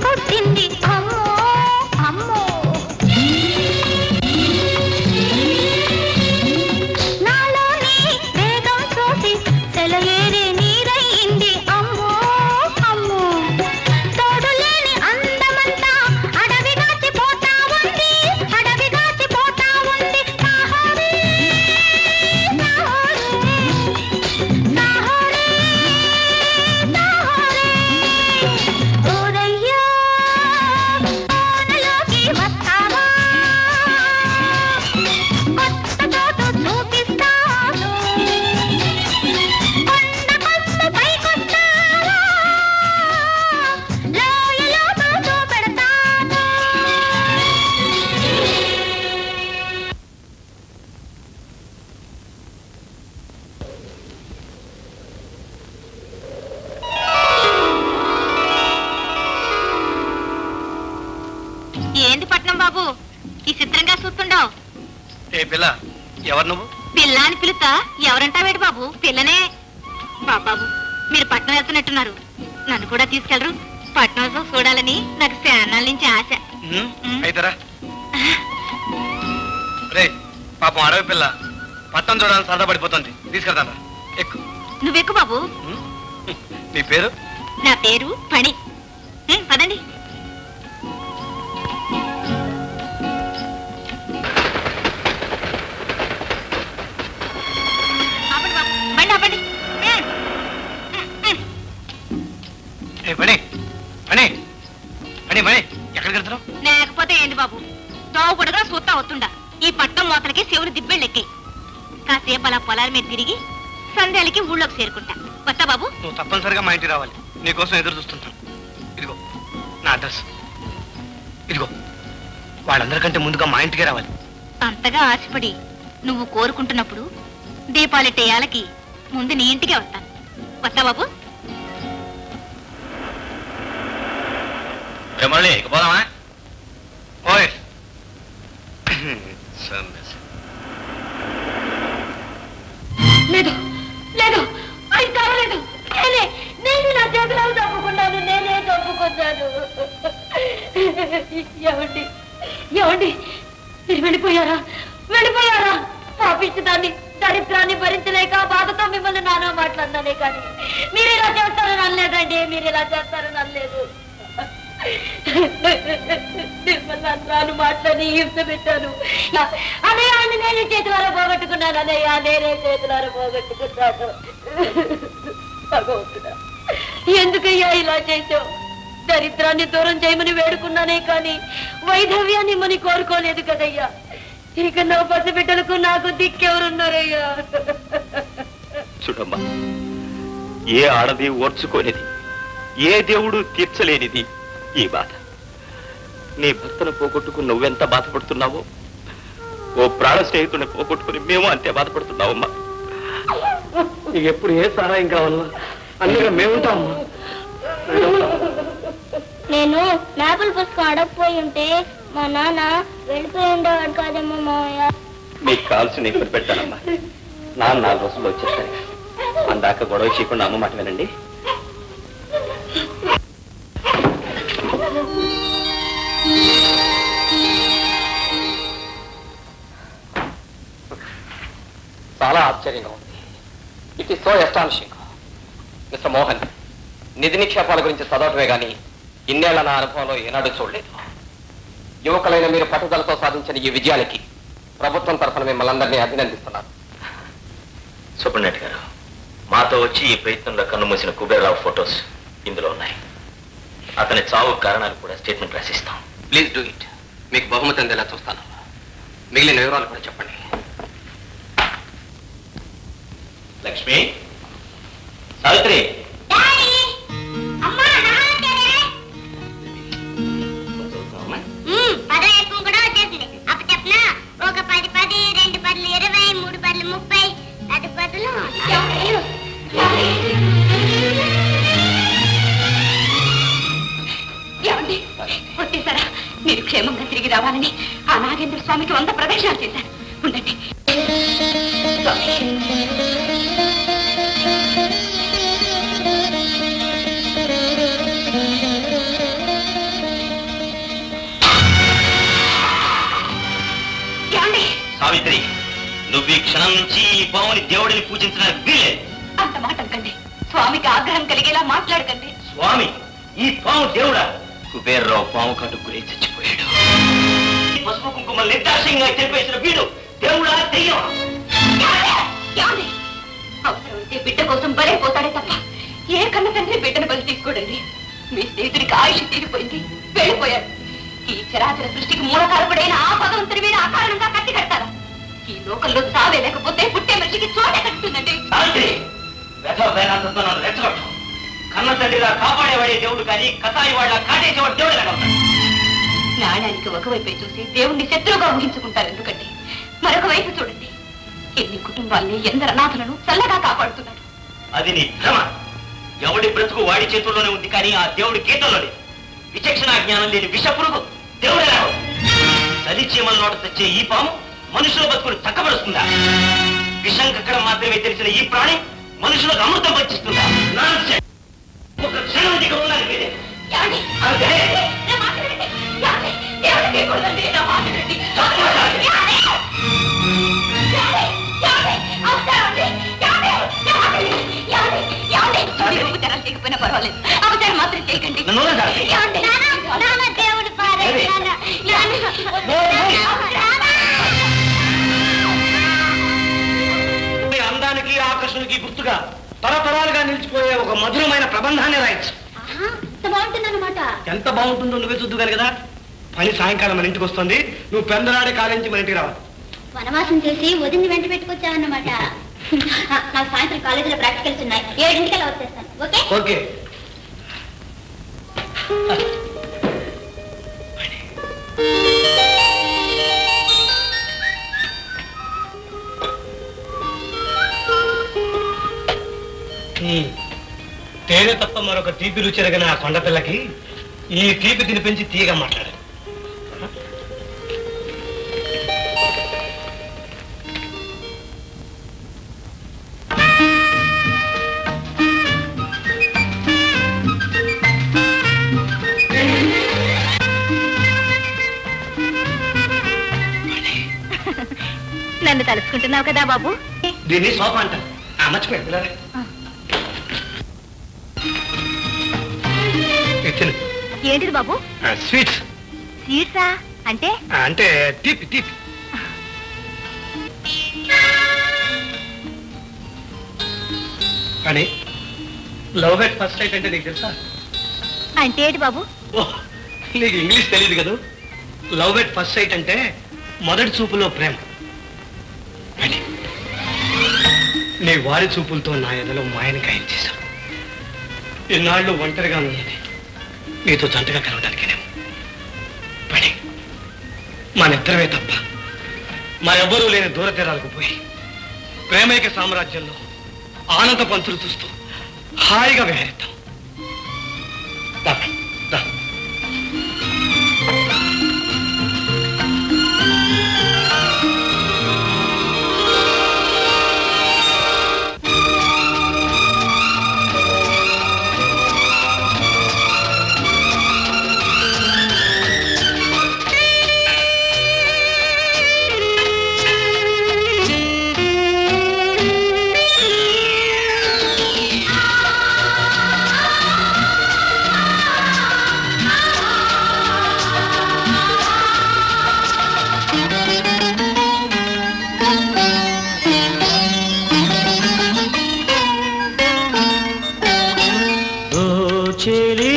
పుట్టింది అమ్మో అమ్మో నాలోని వేగం చూసి సెలయేరి నీరయ్యింది అమ్మో అమ్మో తోడులేని అందమంతా అడవి గాచిపోతా ఉంది అడవి గాచిపోతా ఉంది సాహోరే సాహోరే సాహోరే ఓరయ్యా కోనలోకి వస్తావా కొత్త చోటు చూపిస్తాను కొండ కొమ్మ పైకొస్తావా లోయలోకి చూపెడతాను ఏంది పట్నం బాబు ఈ చిత్రంగా చూస్తుండవు ఏ పిల్ల ఎవరు నువ్వు పిల్ల అని పిలుతా ఎవరంటావేటి బాబు పిల్లనే బాబాబు మీరు పట్నం వెళ్తున్నట్టున్నారు నన్ను కూడా తీసుకెళ్ళరు పట్నం చూడాలని నాకు శానాల నుంచి ఆశ అయితేరా రే పాపం అడవి పిల్ల పట్టం చూడాలని సరదా పడిపోతుంది తీసుకెళ్తాను ఎక్కు నువ్వెక్కు బాబు నీ పేరు నా పేరు పని ఉం, పదండి ఆపండి బాబు, బండి ఆపండి ఉం. ఉం, ఉం. ఏ పని పని పని పని ఎక్కడికి వెళ్తున్నావు లేకపోతే ఏంటి బాబు తోవు పొడగా సూత్తా అవుతుండా ఈ పట్టం మూతలకి చెవులు దిబ్బెళ్ళెక్కాయి కాసేపు అలా పొలాల మీద తిరిగి సందేలకి ఊళ్ళోకి చేరుకుంటా వస్తా బాబు నువ్వు తప్పనిసరిగా మా ఇంటికి రావాలి నీకోసం ఎదురు చూస్తుంటాను ఇదిగో నా అడ్రస్ ఇదిగో వాళ్ళందరికంటే ముందుగా మా ఇంటికే రావాలి అంతగా ఆశపడి నువ్వు కోరుకుంటున్నప్పుడు దీపాలెట్టేయాలకి ముందు నీ ఇంటికే వస్తాను వస్తా బాబు మురళి ఇక పోదామా ఓయ్ లేదు లేదు అది కావలేదు నేనే నేను నా చేతులను తప్పుకున్నాను నేనే తప్పుకున్నాను ఏమండి ఏమండి మీరు వెళ్ళిపోయారా వెళ్ళిపోయారా పాపించదాన్ని దరిద్రాన్ని భరించలేక బాధతో మిమ్మల్ని నానా మాట్లాడినానే కానీ మీరు ఇలా చేస్తారని అనలేదండి మీరు ఇలా చేస్తారని అనలేదు మిమ్మల్ని అన్నాను మాట్లాడి హింస పెట్టాను అన్నయ్య అని నేనే చేతులారా పోగొట్టుకున్నాను అన్నయ్య నేనే చేతులారా పోగొట్టుకున్నాను భగవంతుడా ఎందుకయ్యా ఇలా చేసావు దరిద్రాన్ని దూరం చేయమని వేడుకున్నానే కానీ వైధవ్యాన్ని మని కోరుకోలేదు కదయ్యా ఇక నా పసిబిడ్డలకు నాకు దిక్కెవరున్నారయ్యా చూడమ్మా ఏ ఆడది ఓర్చుకోనిది ఏ దేవుడు తీర్చలేనిది ఈ బాధ నీ భర్తను పోగొట్టుకుని నువ్వెంత బాధపడుతున్నావో ఓ ప్రాణ స్నేహితుడిని పోగొట్టుకుని మేము అంతే బాధపడుతున్నావమ్మా నీకు ఎప్పుడు ఏ సహాయం కావాలన్నా అన్నిగా మేముంటామమ్మా నేను మేపల పుస్తకం అడగపోయి ఉంటే మా నాన్న వెళ్ళిపోయి ఉండేవాడు కాదేమో మావయ్య మీకు కావాల్సిన ఇక్కడ పెట్టానమ్మా నాన్న నాలుగు రోజుల్లో వచ్చేస్తాను అందాక గొడవ చేయకుండా అమ్మ మాట వినండి చాలా ఆశ్చర్యంగా ఉంది it is so astonishing mister Mohan నిధి నిక్షేపాల గురించి చదవటమే కానీ ఇన్నేళ్ల నా అనుభవంలో ఏనాడు చూడలేదు యువకులైన మీరు పట్టుదలతో సాధించిన ఈ విజయానికి ప్రభుత్వం తరఫున మిమ్మల్ని అందరినీ అభినందిస్తున్నాను సుబ్రహ్మణ్య గారు మాతో వచ్చి ఈ ప్రయత్నంలో కన్నుమూసిన కుబేరరావు ఫొటోస్ ఇందులో ఉన్నాయి అతని చావు కారణాలు కూడా స్టేట్మెంట్ రాసిస్తాం ప్లీజ్ డూ ఇట్ మీకు బహుమతి అందేలా చూస్తాను మిగిలిన వివరాలు కూడా చెప్పండి లక్ష్మి సావిత్రి పదో ఎక్కువ కూడా వచ్చేసింది అప్పుడు చెప్పనా ఒక పది పది రెండు పదులు ఇరవై మూడు పదులు ముప్పై పది పదులు ఏమండి వచ్చేసారా మీరు క్షేమంగా తిరిగి రావాలని ఆ నాగేంద్ర స్వామికి వంద ప్రదక్షిణాలు చేశారు ఉండండి సావిత్రి నువ్వు ఈ క్షణం నుంచి ఈ పావుని దేవుడిని పూజించడానికి వీల్లేదు అంత మాట అనకండి స్వామికి ఆగ్రహం కలిగేలా మాట్లాడకండి స్వామి ఈ పాము దేవుడా కుబేర్రావు పాము కట్టు గురి చచ్చిపోయాడు ఈ పసుపు కుంకుమ నిర్దాక్షిణ్యంగా తెలిపేసిన వీడు దేవుడా దెయ్యం ఏమండి? అవసరం ఉంటే బిడ్డ కోసం బలైపోతాడే తప్ప ఏ కన్న తండ్రి బిడ్డను బలి తీసుకోడండి మీ స్నేహితుడికి ఆయుష్ తీరిపోయింది వెళ్ళిపోయాడు ఈ చరాచర సృష్టికి మూలకారకుడైన ఆ భగవంతుడి మీద అకారణంగా కట్టి కడతారా ఈ లోకంలో సావే లేకపోతే పుట్టే మనిషికి చోటే కట్టుతుందండి సావిత్రి వ్యథ వేదాంతంతో నన్ను రెచ్చగొట్టు కన్న తండ్రిలా కాపాడేవాడే దేవుడు కానీ కసాయి వాళ్ళ కాటేసేవాడు దేవుడు ఎలా ఉంటాడు నాణ్యానికి ఒకవైపే చూసి దేవుణ్ణి శత్రువుగా ఊహించుకుంటారు ఎందుకంటే మరొక వైపు చూడండి ఎన్ని కుటుంబాల్ని ఎందరు అనాథలను చల్లగా కాపాడుతున్నాడు అది నీ భ్రమ ఎవడి బ్రతుకు వాడి చేతుల్లోనే ఉంది కానీ ఆ దేవుడి గీతల్లోనే విచక్షణ జ్ఞానం లేని విష పురుగు దేవుడు ఎలా అవుతుంది? చలి చీమల నోట తెచ్చే ఈ పాము మనుషుల బతుకులు చక్కబరుస్తుందా విషం కక్కడం మాత్రమే తెలిసిన ఈ ప్రాణి మనుషులకు అమృతం పంచిస్తుందా Nonsense. ఒక క్షణం దగ్గర ఉండాలి మీరే ఏమండి? అంతే. నా మాట వినండి. ఏమండి? దేవుడికి చేయకూడదండి. నా మాట వినండి. తప్పు మాట్లాడు. ఏమండి? ఏమండి? ఏమండి? అవసరమండి. ఏమండి? ఏమండి? ఏమండి? ఏమండి? మీరు ఉపచారాలు చేయకపోయినా పర్వాలేదు అవసరం మాత్రం చేయకండి నన్ను వదలండి. ఏమండి? నాన్న దేవుడు పారే ఏది? నాన్న ఈ అందానికి ఆకర్షణకి గుర్తుగా తరతరాలుగా నిలిచిపోయే ఒక మధురమైన ప్రబంధాన్ని రాయొచ్చు ఇంత బాగుంటుందన్నమాట ఎంత బాగుంటుందో నువ్వే చూద్దు కదా పని సాయంకాలం మన ఇంటికి వస్తుంది నువ్వు పెందలాడే కాలేంచి మన ఇంటికి రావాలి వనవాసం చేసి వదిని వెంట పెట్టుకొచ్చావన్నమాట ఆ, నాకు సాయంత్రం కాలేజీలో ప్రాక్టికల్స్ ఉన్నాయి ఏడింటికల్లా వచ్చేస్తాను ఓకే ఓకే ఉమ్. తేనె తప్ప మరొక తీపి రుచి ఎరగని ఆ కొండపిల్లకి ఈ తీపి తినిపించి తీగ మాట్లాడాలి నన్ను తలుసుకుంటున్నావు కదా బాబు దీన్ని సోఫ అంటారు ఆ, మర్చిపోయాను పిల్లలే. ఇది తిను. ఏంటిది బాబు ఆ, స్వీట్స్ సీట్సా అంటే ఆ, అంటే తీపి తీపి కానీ లవ్ ఎట్ ఫస్ట్ సైట్ అంటే నీకు తెలుసా అంటే ఏంటి బాబు ఓ నీకు ఇంగ్లీష్ తెలియదు కదా లవ్ ఎట్ ఫస్ట్ సైట్ అంటే మొదటి చూపులో ప్రేమ అని నీ వారి చూపులతో నా ఎదలో మాయని గాయించేశావు ఇన్నాళ్ళు ఒంటరిగా ఉన్నది నీతో జంటగా కలవడానికేనేమో పని మనిద్దరమే తప్ప మరెవ్వరూ లేని దూర తీరాలకు పోయి ప్రేమైక సామ్రాజ్యంలో ఆనంద పంతులు చూస్తూ హాయిగా విహరిద్దాం దా, దా. ఓ చెలి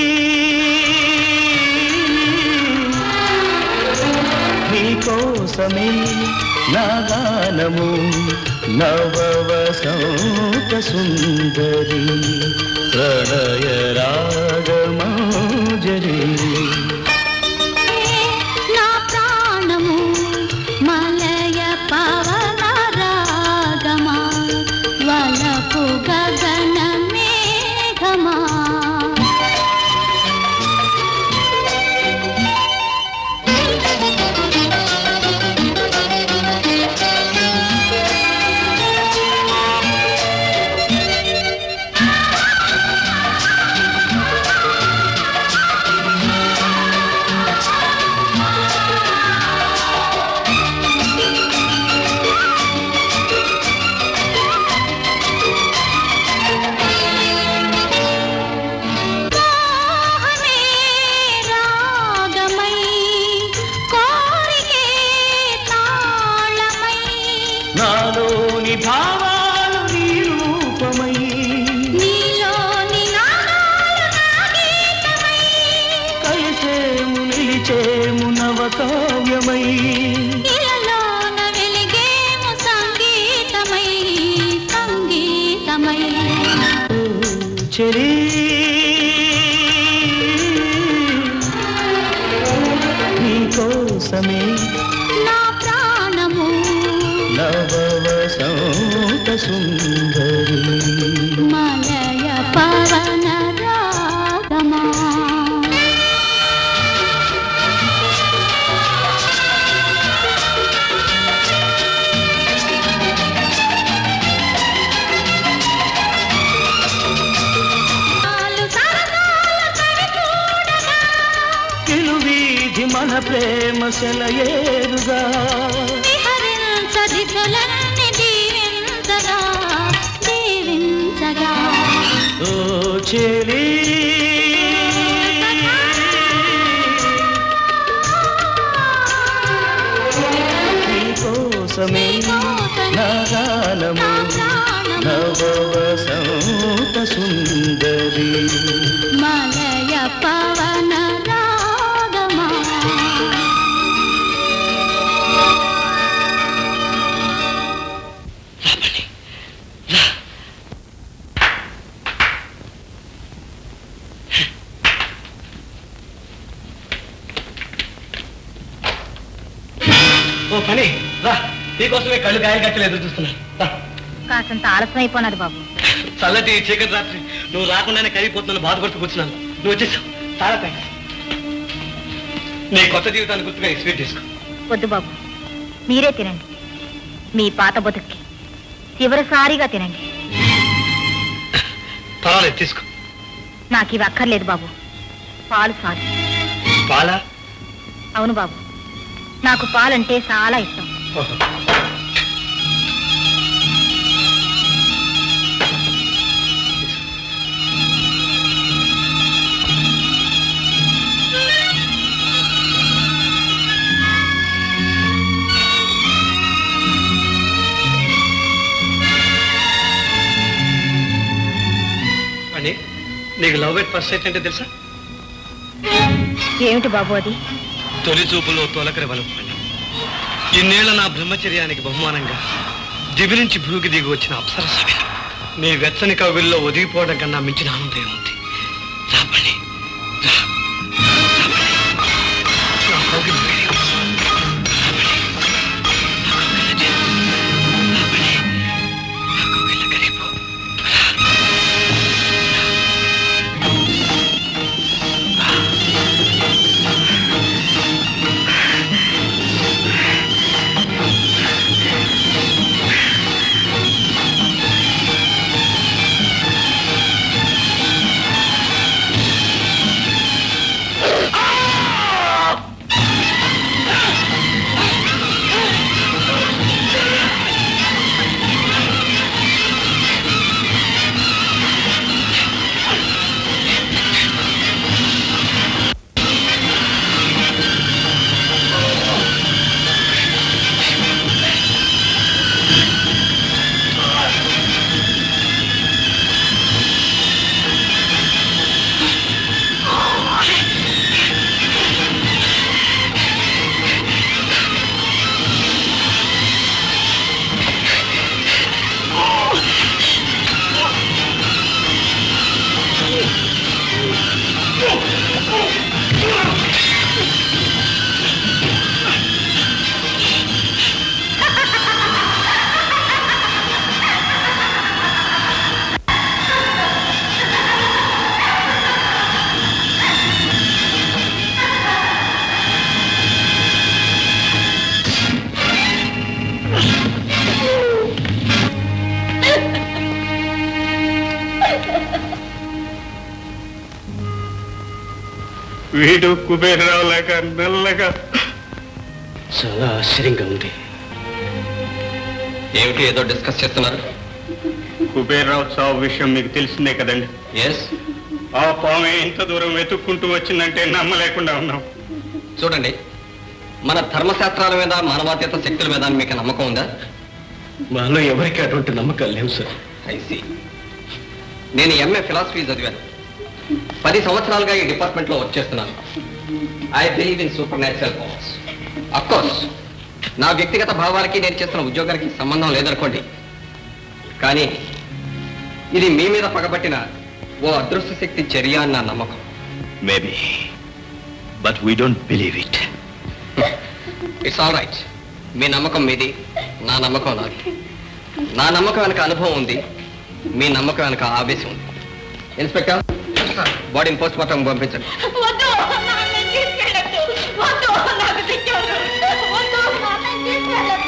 నీకోసమే నా గానము నవవసంత సుందరి ప్రణయ రాగమాజరి నా ప్రాణము మలయ పవన రాగమా వలపు గగన మేఘమా ఓ నాలోని భావాలు నీ రూపమై నీలోని నాదాలు నా గీతమై కలిసేము నిలిచేము నవకావ్యమై ఇలలోన వెలిగేము సంగీతమై సంగీతమై చెలి నీకోసమే నా ప్రాణము నవవసంత సుందరి మలయ పవన రాగమా నాలు సరసాలు తడి చూడగా కిలువీధి మన ప్రేమ సెలయేరుగా విహరించదిశలన్నీ దీవించగా దీవించగా ఓ చెలి నీకోసమే నా గానము నవవసంత సుందరి మలయ పవన రాగమా ఓ పని రా నీకోసమే కళ్ళు గాయలు కట్టలు ఎదురు చూస్తున్నా రా. కాసంత ఆలస్యం అయిపోయినది బాబు చల్లటి ఈ చీకటి రాత్రి నువ్వు రాకుండానే కరిగిపోతున్నాను బాధపడుతూ కూర్చున్నాను నువ్వు వచ్చేసావు చాలా థ్యాంక్స్ నీ కొత్త జీవితాన్ని గుర్తుగా ఈ స్వీట్ తీసుకో వద్దు బాబు మీరే తినండి మీ పాత బతుక్కి చివరిసారిగా తినండి పర్వాలేదు తీసుకో నాకు ఇవి అక్కర్లేదు బాబు పాలు చాలు పాలా అవును బాబు నాకు పాలంటే చాలా ఇష్టం అని నీకు లవ్ ఎట్ ఫస్ట్ సైట్ అంటే తెలుసా ఏమిటి బాబు అది తొలి చూపులో తొలకరి వలుపు ఇన్నేళ్ల నా బ్రహ్మచర్యానికి బహుమానంగా దివి నుంచి భూకి దిగి వచ్చిన అప్సరసమైన నీ వెచ్చని కవిల్లో ఒదిగిపోవడం కన్నా మించిన ఆనందం ఏముంది రా పని రా. రా పని. నా కౌగిలి వేడి. రా పని. నా కౌగిలి చేరు. రా పని. నా కౌగిలి కరిగిపో. రా. వీడు కుబేరరావు లాగా నల్లగా చాలా ఆశ్చర్యంగా ఉంది ఏమిటి ఏదో డిస్కస్ చేస్తున్నారు కుబేరరావు చావు విషయం మీకు తెలిసిందే కదండి ఎస్ ఆ పాము ఇంత దూరం వెతుక్కుంటూ వచ్చిందంటే నమ్మలేకుండా ఉన్నాం చూడండి మన ధర్మశాస్త్రాల మీద మానవాతీత శక్తుల మీద మీకు నమ్మకం ఉందా మాలో ఎవరికి అటువంటి నమ్మకాలు లేవు sir I see MA philosophy చదివాను పది సంవత్సరాలుగా ఈ డిపార్ట్మెంట్ లో వర్క్ చేస్తున్నాను I believe in supernatural powers of course నా వ్యక్తిగత భావాలకి నేను చేస్తున్న ఉద్యోగానికి సంబంధం లేదనుకోండి కానీ ఇది మీ మీద పగబట్టిన ఓ అదృష్ట శక్తి చర్య అని నా నమ్మకం maybe but we don't believe it it's all right మీ నమ్మకం మీది నా నమ్మకం నాది నా నమ్మకం వెనక అనుభవం ఉంది మీ నమ్మకం వెనక ఆవేశం ఉంది ఇన్స్పెక్టర్ బాడీని పోస్ట్ మార్టం పంపించండి వద్దు నన్ను తీసుకెళ్ళొద్దు వద్దు నాకు తెచ్చవద్దు వద్దు నన్ను తీసుకెళ్ళొద్దు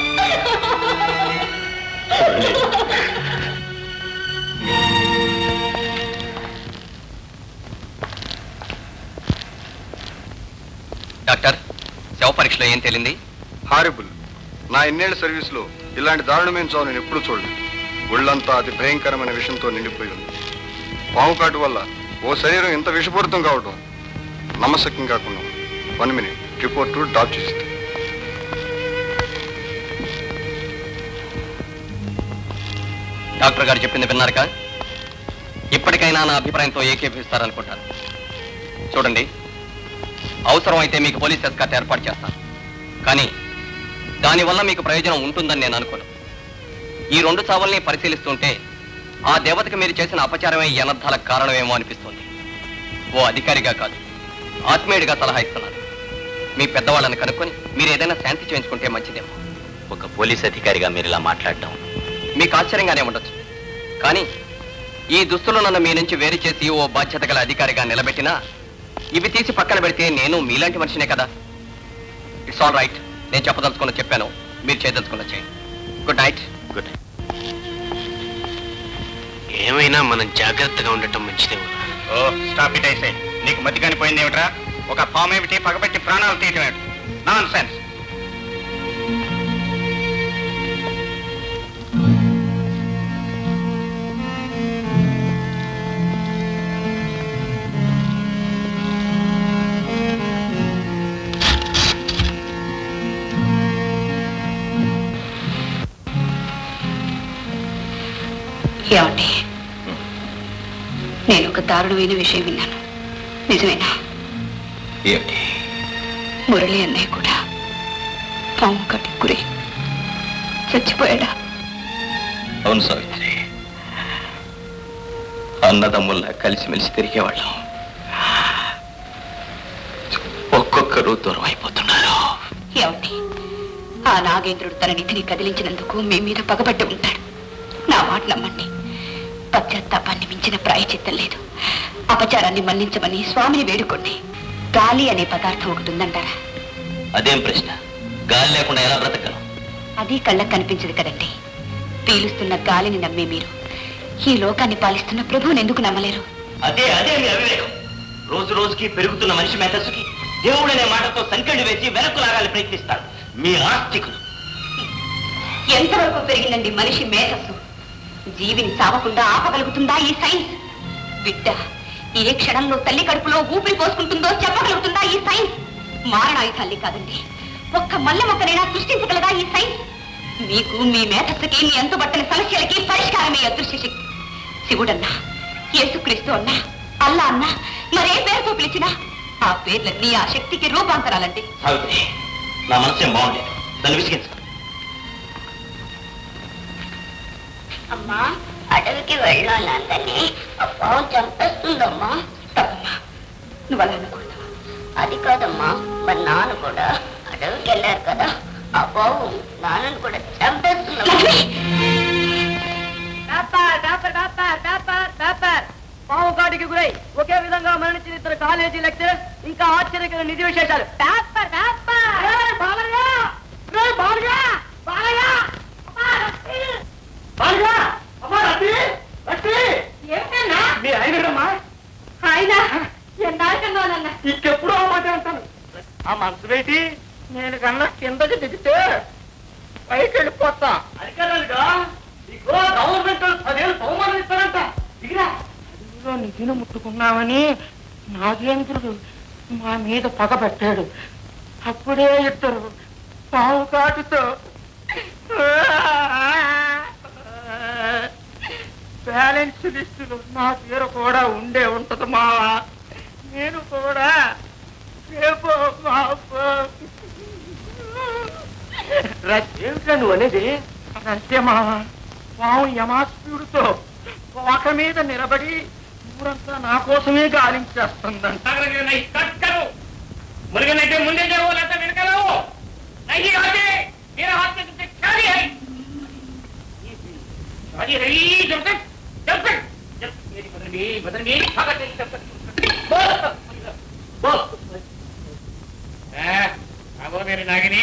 డాక్టర్ శవ పరీక్షలో ఏం తేలింది హారిబుల్ నా ఇన్నేళ్ల సర్వీస్లో ఇలాంటి దారుణమైన చావు నేను ఎప్పుడూ చూడలేదు ఒళ్ళంతా అతి భయంకరమైన విషయంతో నిండిపోయి ఉంది పాము కాటు వల్ల ఓ శరీరం ఇంత విషపూరితం కావడం నమ్మశక్యం కాకుండా వన్ మినిట్ రిపోర్ట్ డ్రాప్ చేస్తే డాక్టర్ గారు చెప్పింది విన్నారుగా ఇప్పటికైనా నా అభిప్రాయంతో ఏకీభవిస్తారనుకుంటాను చూడండి అవసరం అయితే మీకు పోలీస్ ఎస్కాట్ ఏర్పాటు చేస్తాను కానీ దానివల్ల మీకు ప్రయోజనం ఉంటుందని నేను అనుకోను ఈ రెండు చావుల్ని పరిశీలిస్తుంటే ఆ దేవతకి మీరు చేసిన అపచారమే ఈ అనర్థాలకు కారణమేమో అనిపిస్తుంది ఓ అధికారిగా కాదు ఆత్మీయుడిగా సలహా ఇస్తున్నాను మీ పెద్దవాళ్ళని కనుక్కొని మీరు ఏదైనా శాంతి చేయించుకుంటే మంచిదేమో ఒక పోలీస్ అధికారిగా మీరు ఇలా మాట్లాడటం మీకు ఆశ్చర్యంగానే ఉండొచ్చు కానీ ఈ దుస్తులు నన్ను మీ నుంచి వేరు చేసి ఓ బాధ్యత గల అధికారిగా నిలబెట్టినా ఇవి తీసి పక్కన పెడితే నేను మీలాంటి మనిషినే కదా ఇట్స్ ఆల్ రైట్ నేను చెప్పదలుచుకున్న చెప్పాను మీరు చేయదలుచుకున్న చేయండి గుడ్ నైట్ గుడ్ ఏమైనా మనం జాగ్రత్తగా ఉండటం మంచిదేమో ఓ స్టాప్ ఇట్ అయితే నీకు మతి కానిపోయింది ఏమిట్రా ఒక పాము ఏమిటి పగబెట్టి ప్రాణాలు తీయటం ఏమిటి నాన్ సెన్స్ ఏమండి నేను ఒక దారుణమైన విషయం విన్నాను నిజమేనా ఏమిటి మురళి అన్నయ్య కూడా పాము కట్టి గురి చచ్చిపోయాడా అవును సావిత్రి అన్నదమ్ముల్లా కలిసిమెలిసి తిరిగేవాళ్ళం ఒక్కొక్కరు దూరం అయిపోతున్నారు ఏమండి ఆ నాగేంద్రుడు తన నిధిని కదిలించినందుకు మీ మీద పగబట్టి ఉంటాడు నా మాట నమ్మండి పశ్చాత్తాపాన్ని మించిన ప్రాయచిత్తం లేదు అపచారాన్ని మన్నించమని స్వామిని వేడుకోండి గాలి అనే పదార్థం ఒకటి ఉందంటారా అదేం ప్రశ్న గాలి లేకుండా ఎలా బ్రతకగలం అది కళ్ళకు కనిపించదు కదండి పీలుస్తున్న గాలిని నమ్మే మీరు ఈ లోకాన్ని పాలిస్తున్న ప్రభువుని ఎందుకు నమ్మలేరు అదే అదే మీ అవివేకం రోజు రోజుకి పెరుగుతున్న మనిషి మేధస్సుకి దేవుడనే మాటతో సంకెళ్ళు వేసి వెనక్కు లాగాలి ప్రయత్నిస్తాడు మీ ఆస్తికులు ఎంతవరకు పెరిగిందండి మనిషి మేధస్సు జీవిని చావకుండా ఆపగలుగుతుందా ఈ సైన్స్ బిడ్డ ఏ క్షణంలో తల్లి కడుపులో ఊపిరి పోసుకుంటుందో చెప్పగలుగుతుందా ఈ సైన్స్ మారణాయుధాల్ని కాదండి ఒక్క మల్ల మొక్కనైనా సృష్టించగలదా ఈ సైన్స్ మీకు మీ మేధస్సుకి మీ అంతుబట్టని సమస్యలకి పరిష్కారమే అదృశ్య శక్తి శివుడన్నా యేసుక్రీస్తు అన్నా అల్లా అన్నా మరే పేరుతో పిలిచినా ఆ పేర్లన్నీ ఆ శక్తికి రూపాంతరాలండి సావిత్రి నా మనసేం బాగుండేది దాన్ని విసిగించు అమ్మా అడవికి వెళ్ళాలందని ఆ పావు చంపేస్తుందమ్మా తప్పమ్మా నువ్వు అలా అనకూడదు అది కాదమ్మా మరి నాన్న కూడా అడవికి వెళ్ళారు కదా ఆ పావు నాన్నను కూడా చంపేస్తుందమ్మా doctor doctor doctor doctor doctor పాము కాటికి గురై ఒకే విధంగా మరణించిన ఇద్దరు కాలేజీ లెక్చరర్ ఇంకా ఆశ్చర్యకర నిధి విశేషాలు డాక్టర్ డాక్టర్ బాలయ్య రే బాలయ్య బాలయ్య బాలయ్య అమ్మా రతి రతి ఏమిటన్నా మీ ఆయనమ్మా ఆయన ఎన్నాళ్ళకన్నానన్న ఇంకెప్పుడు ఆ మాట అంటాను ఆ మనసు పెట్టి నేను కన్నా కిందకి దిగితే పైకి వెళ్ళిపోతా అది కదలుగా ఇగో గవర్నమెంట్ వాళ్ళు పదేళ్ళు బహుమానం ఇస్తారంట దిగిరా అదిగో నిధిని ముట్టుకున్నామని నాగేంద్రుడు మా మీద పగ పెట్టాడు అప్పుడే ఇద్దరు పావు కాటుతో బ్యాలెన్స్ లిస్టులో నా పేరు కూడా ఉండే ఉంటది మావా నేను కూడా రేపు ఏమిటా నువ్వు అనేది అంతే మావా పాము యమాస్పీడుతో ఒక మీద నిలబడి ఊరంతా నా కోసమే గాలించేస్తుందంట మురుగనైతే ముందే जाओ लेते వెనకలో नहीं आगे मेरा हाथ में तुझे शादी है शादी रही जब तक जब तक जब मेरी बदन में बदन में ताकत नहीं जब तक बोल बोल हाँ अब मेरे नागिनी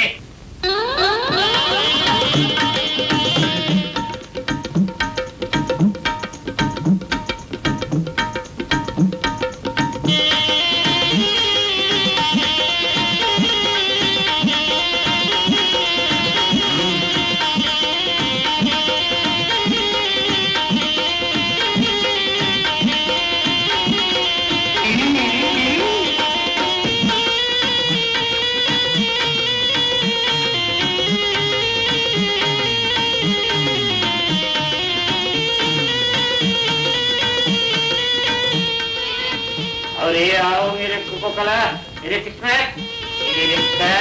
और ये आओ मेरे कुको कला मेरे किस्मत मेरे रिश्ता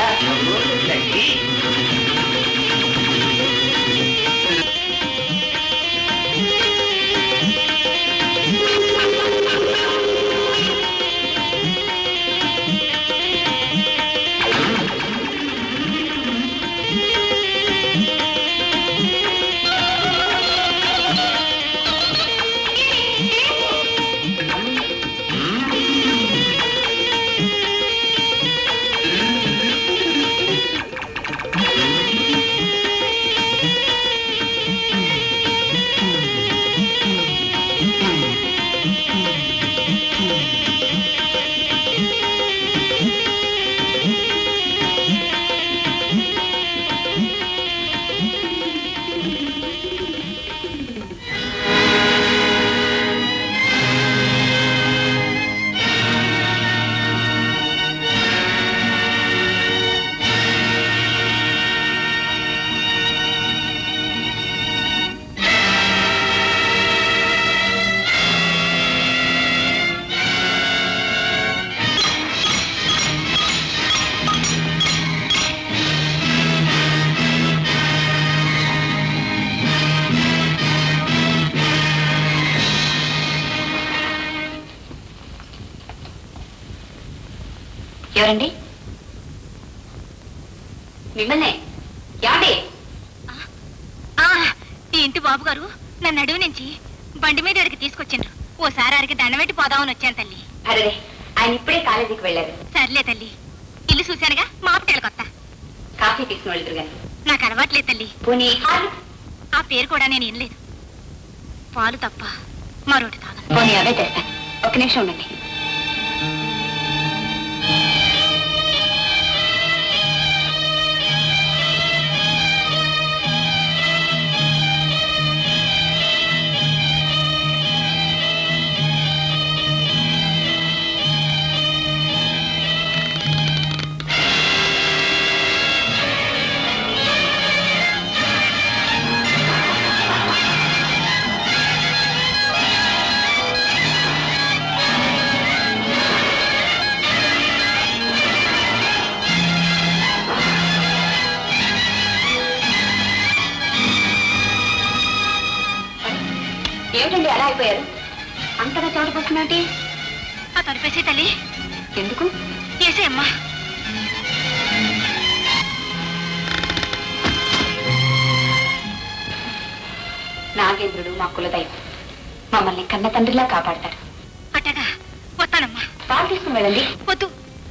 लगी ఎవరండి మిమ్మల్నే ఏమండి ఆ, ఈ ఇంటి బాబు గారు నన్ను అడవి నుంచి బండి మీద ఇక్కడికి తీసుకొచ్చిండ్రు ఓసారి ఆరికి దండం పెట్టి పోదామని వచ్చాను తల్లి అరే ఆయన ఇప్పుడే కాలేజీకి వెళ్ళారు సర్లే తల్లి ఇల్లు చూశానుగా మాపటేళ్ళ కొత్త కాఫీ తీసుకుని వెళ్తురు గాని నాకు అలవాట్లేదు తల్లి పోనీ ఆ పేరు కూడా నేను వినలేదు పాలు తప్ప మరొకటి తాగను పోనీ అవే తెస్తా ఒక నిమిషం ఉండండి ఏమిటండి అలా అయిపోయారు అంతగా చోటు పోస్తున్నట్టు ఆ తొలిపేసే తల్లి ఎందుకు ఏసే అమ్మా నాగేంద్రుడు మా కులదైవం మమ్మల్ని కన్న తండ్రిలా కాపాడతాడు అట్టగా వస్తానమ్మా పాలు తీసుకుని వెళ్ళండి వద్దు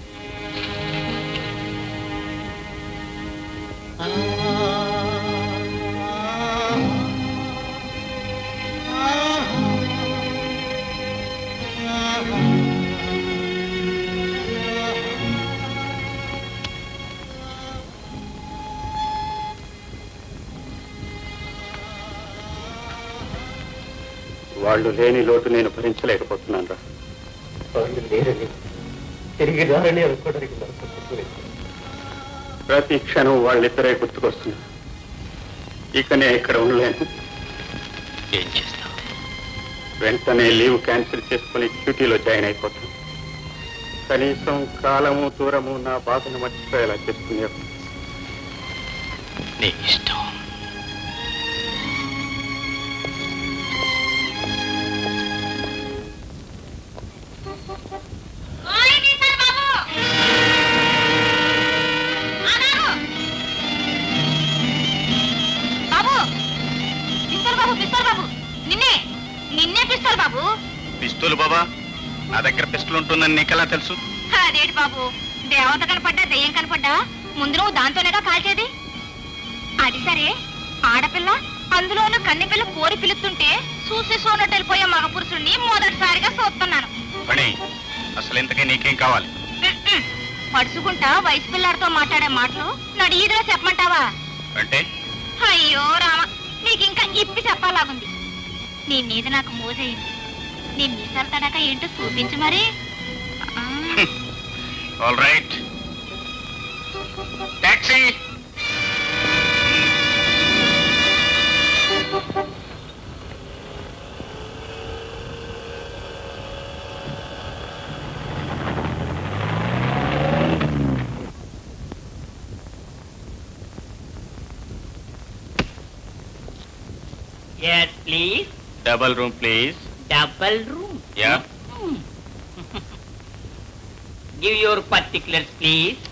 వాళ్ళు లేని లోటు నేను భరించలేకపోతున్నాను రా వాళ్ళు లేరని తిరిగి రారని అనుకోవడానికి నాకు గుర్తులేదు. ప్రతి క్షణం వాళ్ళిద్దరే గుర్తుకొస్తున్నారు ఇక నేను ఇక్కడ ఉండలేను ఏం చేస్తావు వెంటనే లీవ్ క్యాన్సిల్ చేసుకుని డ్యూటీలో జాయిన్ అయిపోతాను కనీసం కాలము దూరము నా బాధను మర్చిపోయేలా చేసుకునే నీ ఇష్టం బాబు పిస్తోల్ బాబు పిస్తోల్ బాబు నిన్నే నిన్నే పిస్తోల్ బాబు పిస్తూలు బాబా నా దగ్గర పిస్టల్ ఉంటుందని నీకెలా తెలుసు అదేంటి బాబు దేవత కనపడ్డా దెయ్యం కనపడ్డా ముందు నువ్వు దాంతోనేగా కాల్చేది అది సరే ఆడపిల్ల అందులోనూ కన్నె పిల్ల కోరి పిలుస్తుంటే చూసి సోనట్టు వెళ్ళిపోయే మగ పురుషుణ్ణి మొదటిసారిగా చూస్తున్నాను పని అసలు ఇంతకీ నీకేం కావాలి ఉమ్మ్. పడుచుకుంటా వయసు పిల్లాడితో మాట్లాడే మాటలు నడి ఈదులో చెప్పమంటావా అంటే అయ్యో రామ నీకు ఇంకా ఇప్పి చెప్పాలాగుంది నీ మీద నాకు మోజయింది నీ మీసాల తడక ఏంటో చూపించు మరి ఆ. All right taxi Yes, please. Double room please Double room. Yeah Give your particulars, please.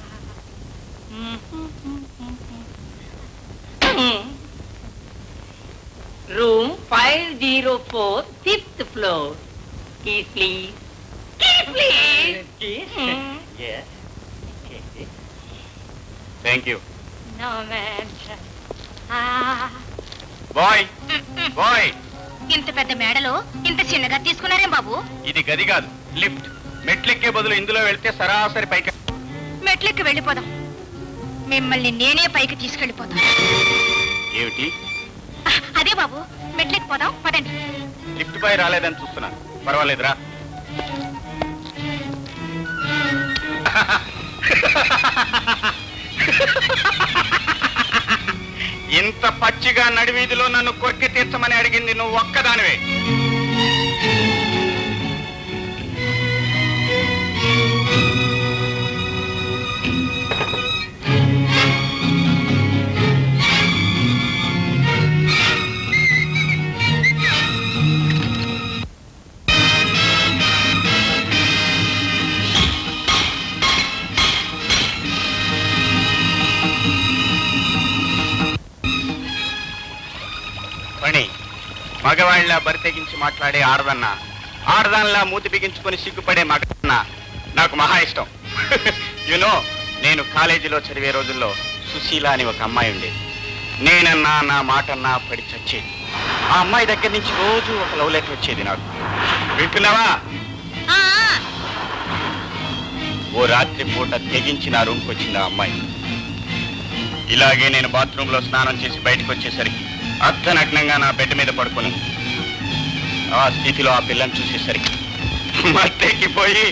Room 504, fifth floor. Keys, please. Keys, please. Keys? Yes. Thank you No, man. Boy boy ఇంత పెద్ద మేడలో ఇంత చిన్నగా తీసుకున్నారేం బాబు ఇది గది కాదు లిఫ్ట్ మెట్లెక్కే బదులు ఇందులో వెళ్తే సరాసరి పైకి మెట్లెక్కి వెళ్ళిపోదాం మిమ్మల్ని నేనే పైకి తీసుకెళ్ళిపోతాను ఏమిటి ఆ, అదే బాబు మెట్లెక్కిపోదాం పదండి లిఫ్ట్ పై రాలేదని చూస్తున్నాను పర్వాలేదురా ఇంత పచ్చిగా నడివీధిలో నన్ను కొరికి తీర్చమని అడిగింది నువ్వు ఒక్కదానివే పని మగవాళ్ళ బరి తెగించి మాట్లాడే ఆడదన్న ఆడదానిలా మూతి బిగించుకొని సిగ్గుపడే మగన్న నాకు మహా ఇష్టం యునో నేను కాలేజీలో చదివే రోజుల్లో సుశీల అని ఒక అమ్మాయి ఉండేది నేనన్నా నా మాటన్నా పడి చచ్చేది ఆ అమ్మాయి దగ్గర నుంచి రోజు ఒక లవ్ లెటర్ వచ్చేది నాకు వింటున్నావా ఓ రాత్రి పూట తెగించి నా రూమ్కి వచ్చింది ఆ అమ్మాయి ఇలాగే నేను బాత్రూంలో స్నానం చేసి బయటకు వచ్చేసరికి అర్ధనగ్నంగా నా బెడ్ మీద పడుకుని ఆ స్థితిలో ఆ పిల్లని చూసేసరికి మత్తెక్కిపోయి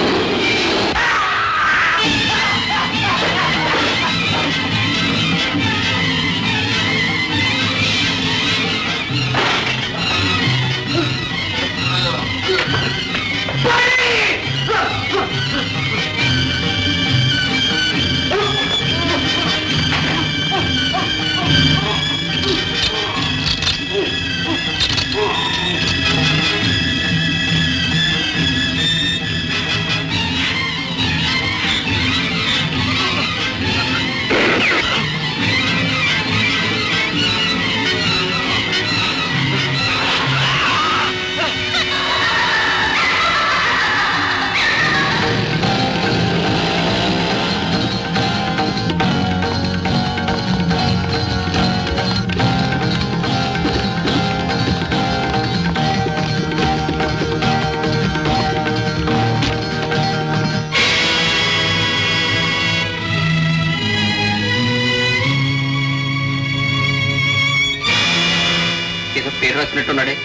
ఏదో పేరు రాసినట్టున్నాడే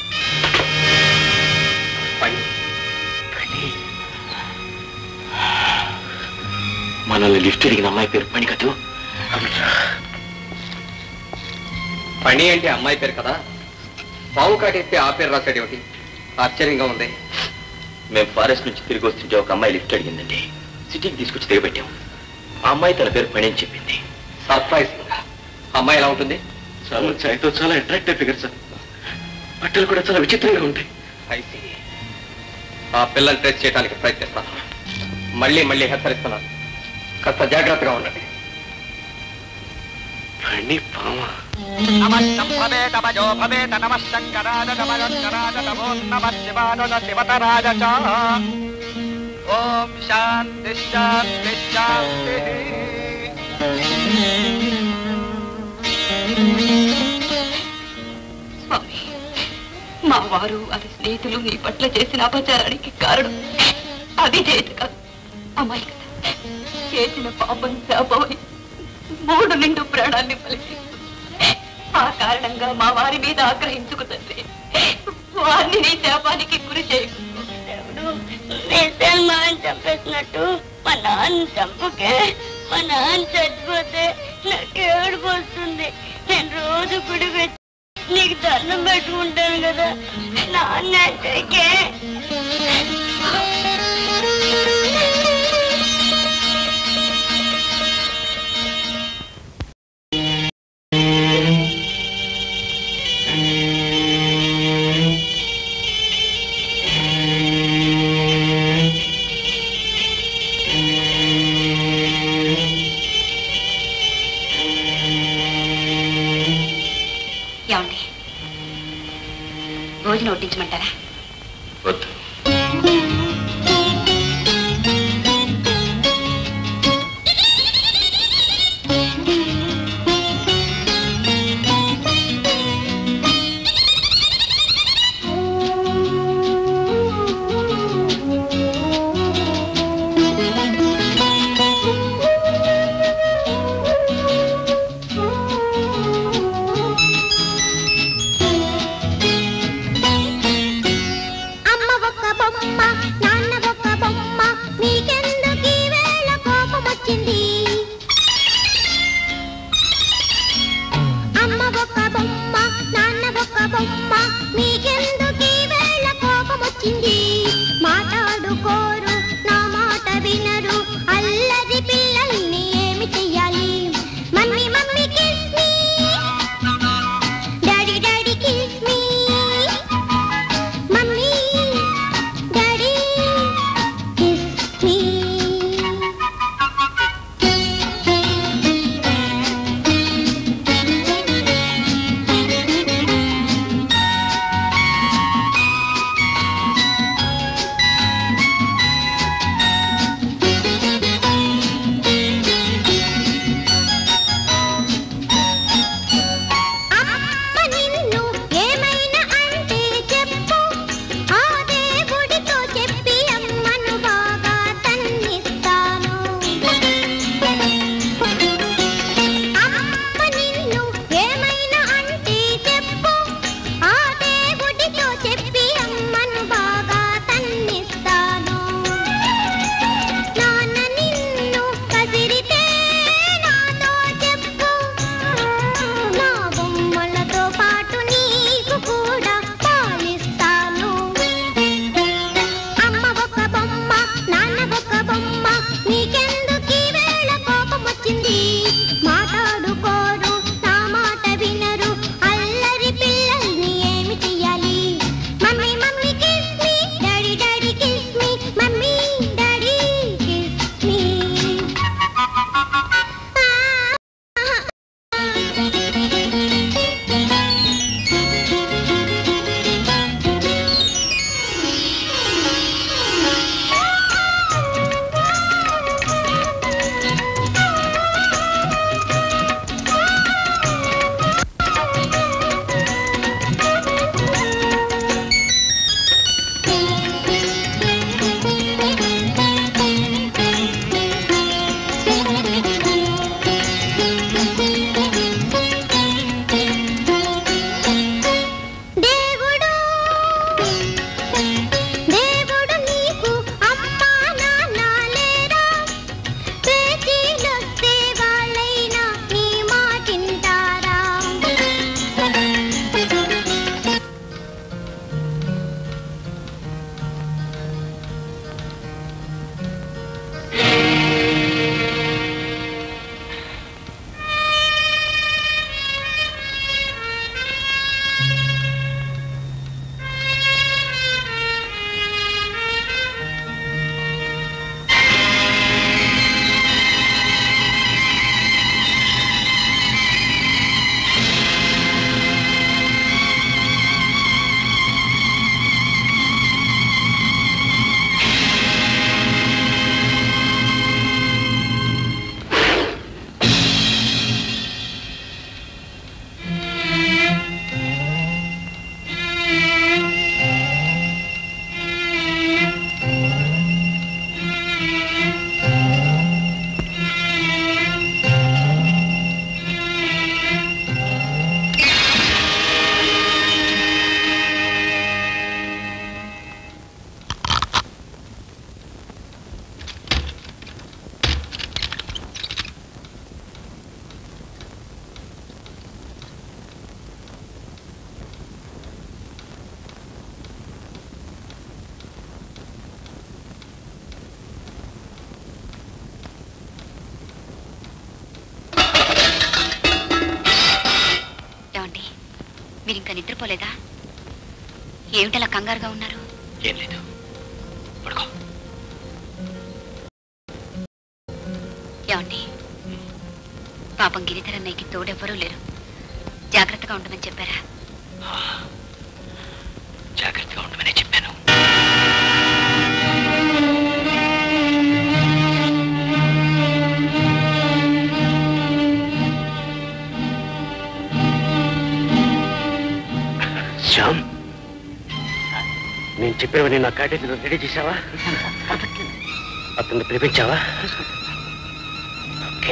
పని మనల్ని లిఫ్ట్ అడిగిన అమ్మాయి పేరు పని కదూ పని అంటే అమ్మాయి పేరు కదా పావు కాటేస్తే ఆ పేరు రాశాడు ఏమిటి ఆశ్చర్యంగా ఉంది మేము ఫారెస్ట్ నుంచి తిరిగి వస్తుంటే ఒక అమ్మాయి లిఫ్ట్ అడిగిందండి సిటీకి తీసుకొచ్చి దిగబెట్టాం ఆ అమ్మాయి తన పేరు పని అని చెప్పింది సర్ప్రైజింగ్ అమ్మాయి ఎలా ఉంటుంది చాలా చాయ్తో చాలా అట్రాక్టివ్ ఫిగర్ సార్ బట్టలు కూడా చాలా విచిత్రంగా ఉంటాయి ఐసి ఆ పిల్లల్ని ట్రేస్ చేయడానికి ప్రయత్నిస్తాను మళ్ళీ మళ్ళీ హెచ్చరిస్తున్నాను కాస్త జాగ్రత్తగా ఉండండి పని పామ నమో నమ శంకరాజ నమస్కరాజ నమో నమ శివాజ శివతరాజ చ ఓం శాంతి శాంతి శాంతి స్వామి మా వారు వారి స్నేహితులు నీ పట్ల చేసిన అపచారానికి కారణం అది చేతి కాదు అమ్మాయి కదా చేసిన పాపం శాపమై మూడు నిండు ప్రాణాన్ని పలికిస్తుంది ఆ కారణంగా మా వారి మీద ఆగ్రహించుకు తండ్రి వారిని నీ శాపానికి గురి చేయకు నిజాలు మా ఆయన చంపేసినట్టు మా నాన్న చంపకే మా నాన్న చచ్చిపోతే నాకు ఏడుపు వస్తుంది నేను రోజు గుడి వచ్చి నీకు దండం పెట్టుకుంటాను కదా నాన్న అంటేకే ఏమండి భోజనం వడ్డించమంటారా వద్దు అమ్మ ఒక బొమ్మ నాన్న ఒక బొమ్మ నీకెందుకు ఈ వేళ కోపం వచ్చింది అమ్మ ఒక బొమ్మ నాన్న ఒక బొమ్మ నీకెందుకు ఈ వేళ కోపం వచ్చింది మాట్లాడుకోరు నా మాట వినరు అల్లరి పిల్లల్ని ఏమి చెయ్యాలి mummy mummy kiss me daddy daddy kiss me mummy daddy kiss me అమ్మ నిన్ను ఏమైనా అంటే చెప్పు ఆ దేవుడితో చెప్పి అమ్మను బాగా తన్నిస్తాను అమ్మ నిన్ను ఏమైనా అంటే చెప్పు ఆ దేవుడితో చెప్పి అమ్మను బాగా తన్నిస్తాను నాన్న నిన్ను కదిరితే నాతో చెప్పు నా బొమ్మలతో పాటు నీకు కూడా పాలిస్తాను అమ్మ ఒక బొమ్మ నాన్న ఒక బొమ్మ నీకెందుకు ఈ వేళ కోపం వచ్చింది మాట్లాడుకోరు నా మాట వినరు అల్లరి పిల్లల్ని ఏమి చెయ్యాలి mummy mummy kiss me daddy daddy kiss me mummy daddy kiss me మీరు ఇంకా నిద్రపోలేదా ఏమిటలా కంగారుగా ఉన్నారు ఏం లేదు పడుకో ఏమండి పాపం గిరిధరన్నయ్యకి తోడెవ్వరూ లేరు జాగ్రత్తగా ఉండమని చెప్పారా జాగ్రత్తగా ఉండమని చెప్పాను శ్యామ్ నేను చెప్పినవని నా కాటేజీలో రెడీ చేశావా అతన్ని పిలిపించావా ఓకే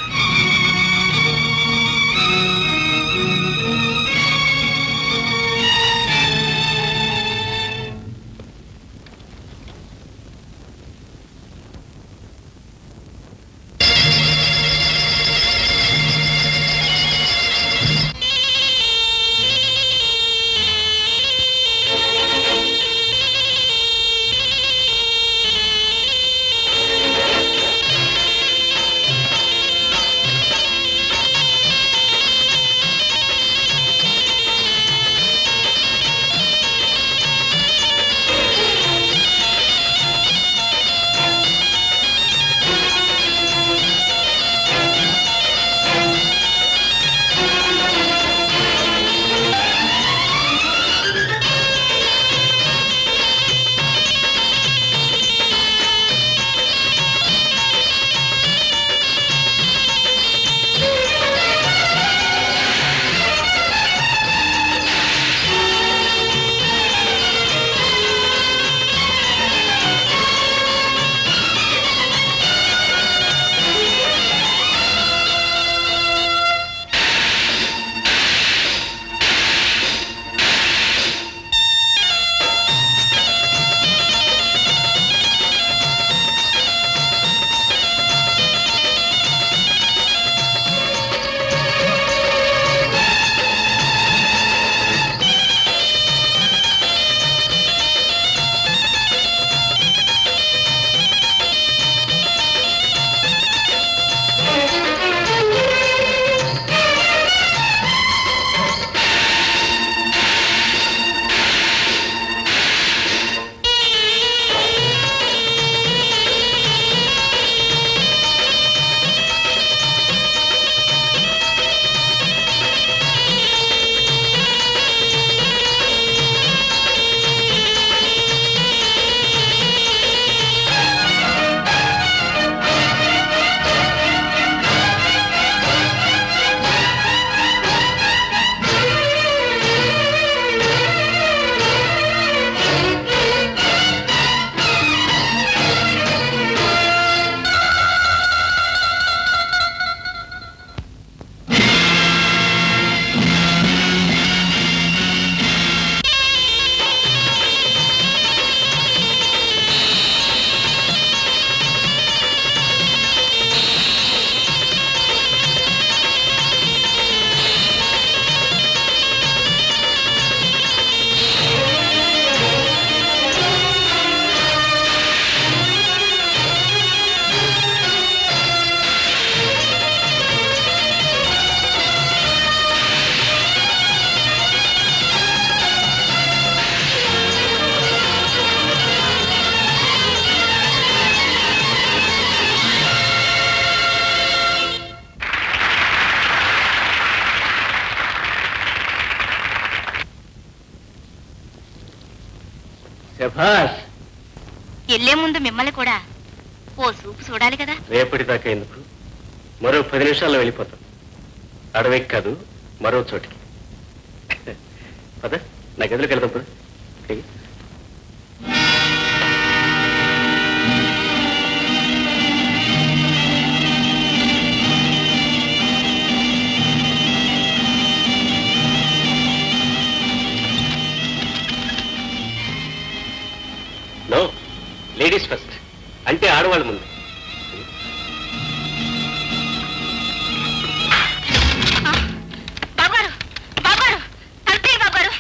శభాష్ వెళ్లే ముందు మిమ్మల్ని కూడా ఓ సూపు చూడాలి కదా రేపటి దాకా ఎందుకు మరో పది నిమిషాల్లో వెళ్ళిపోతాం అడవికి కాదు మరో చోటికి పద నా గదిలోకి వెళ్దాం పద ఓకే. నో లేడీస్ ఫస్ట్ అంటే ఆడవాళ్ళ ముందు బాబారు బాబారు తలుపే బాబారు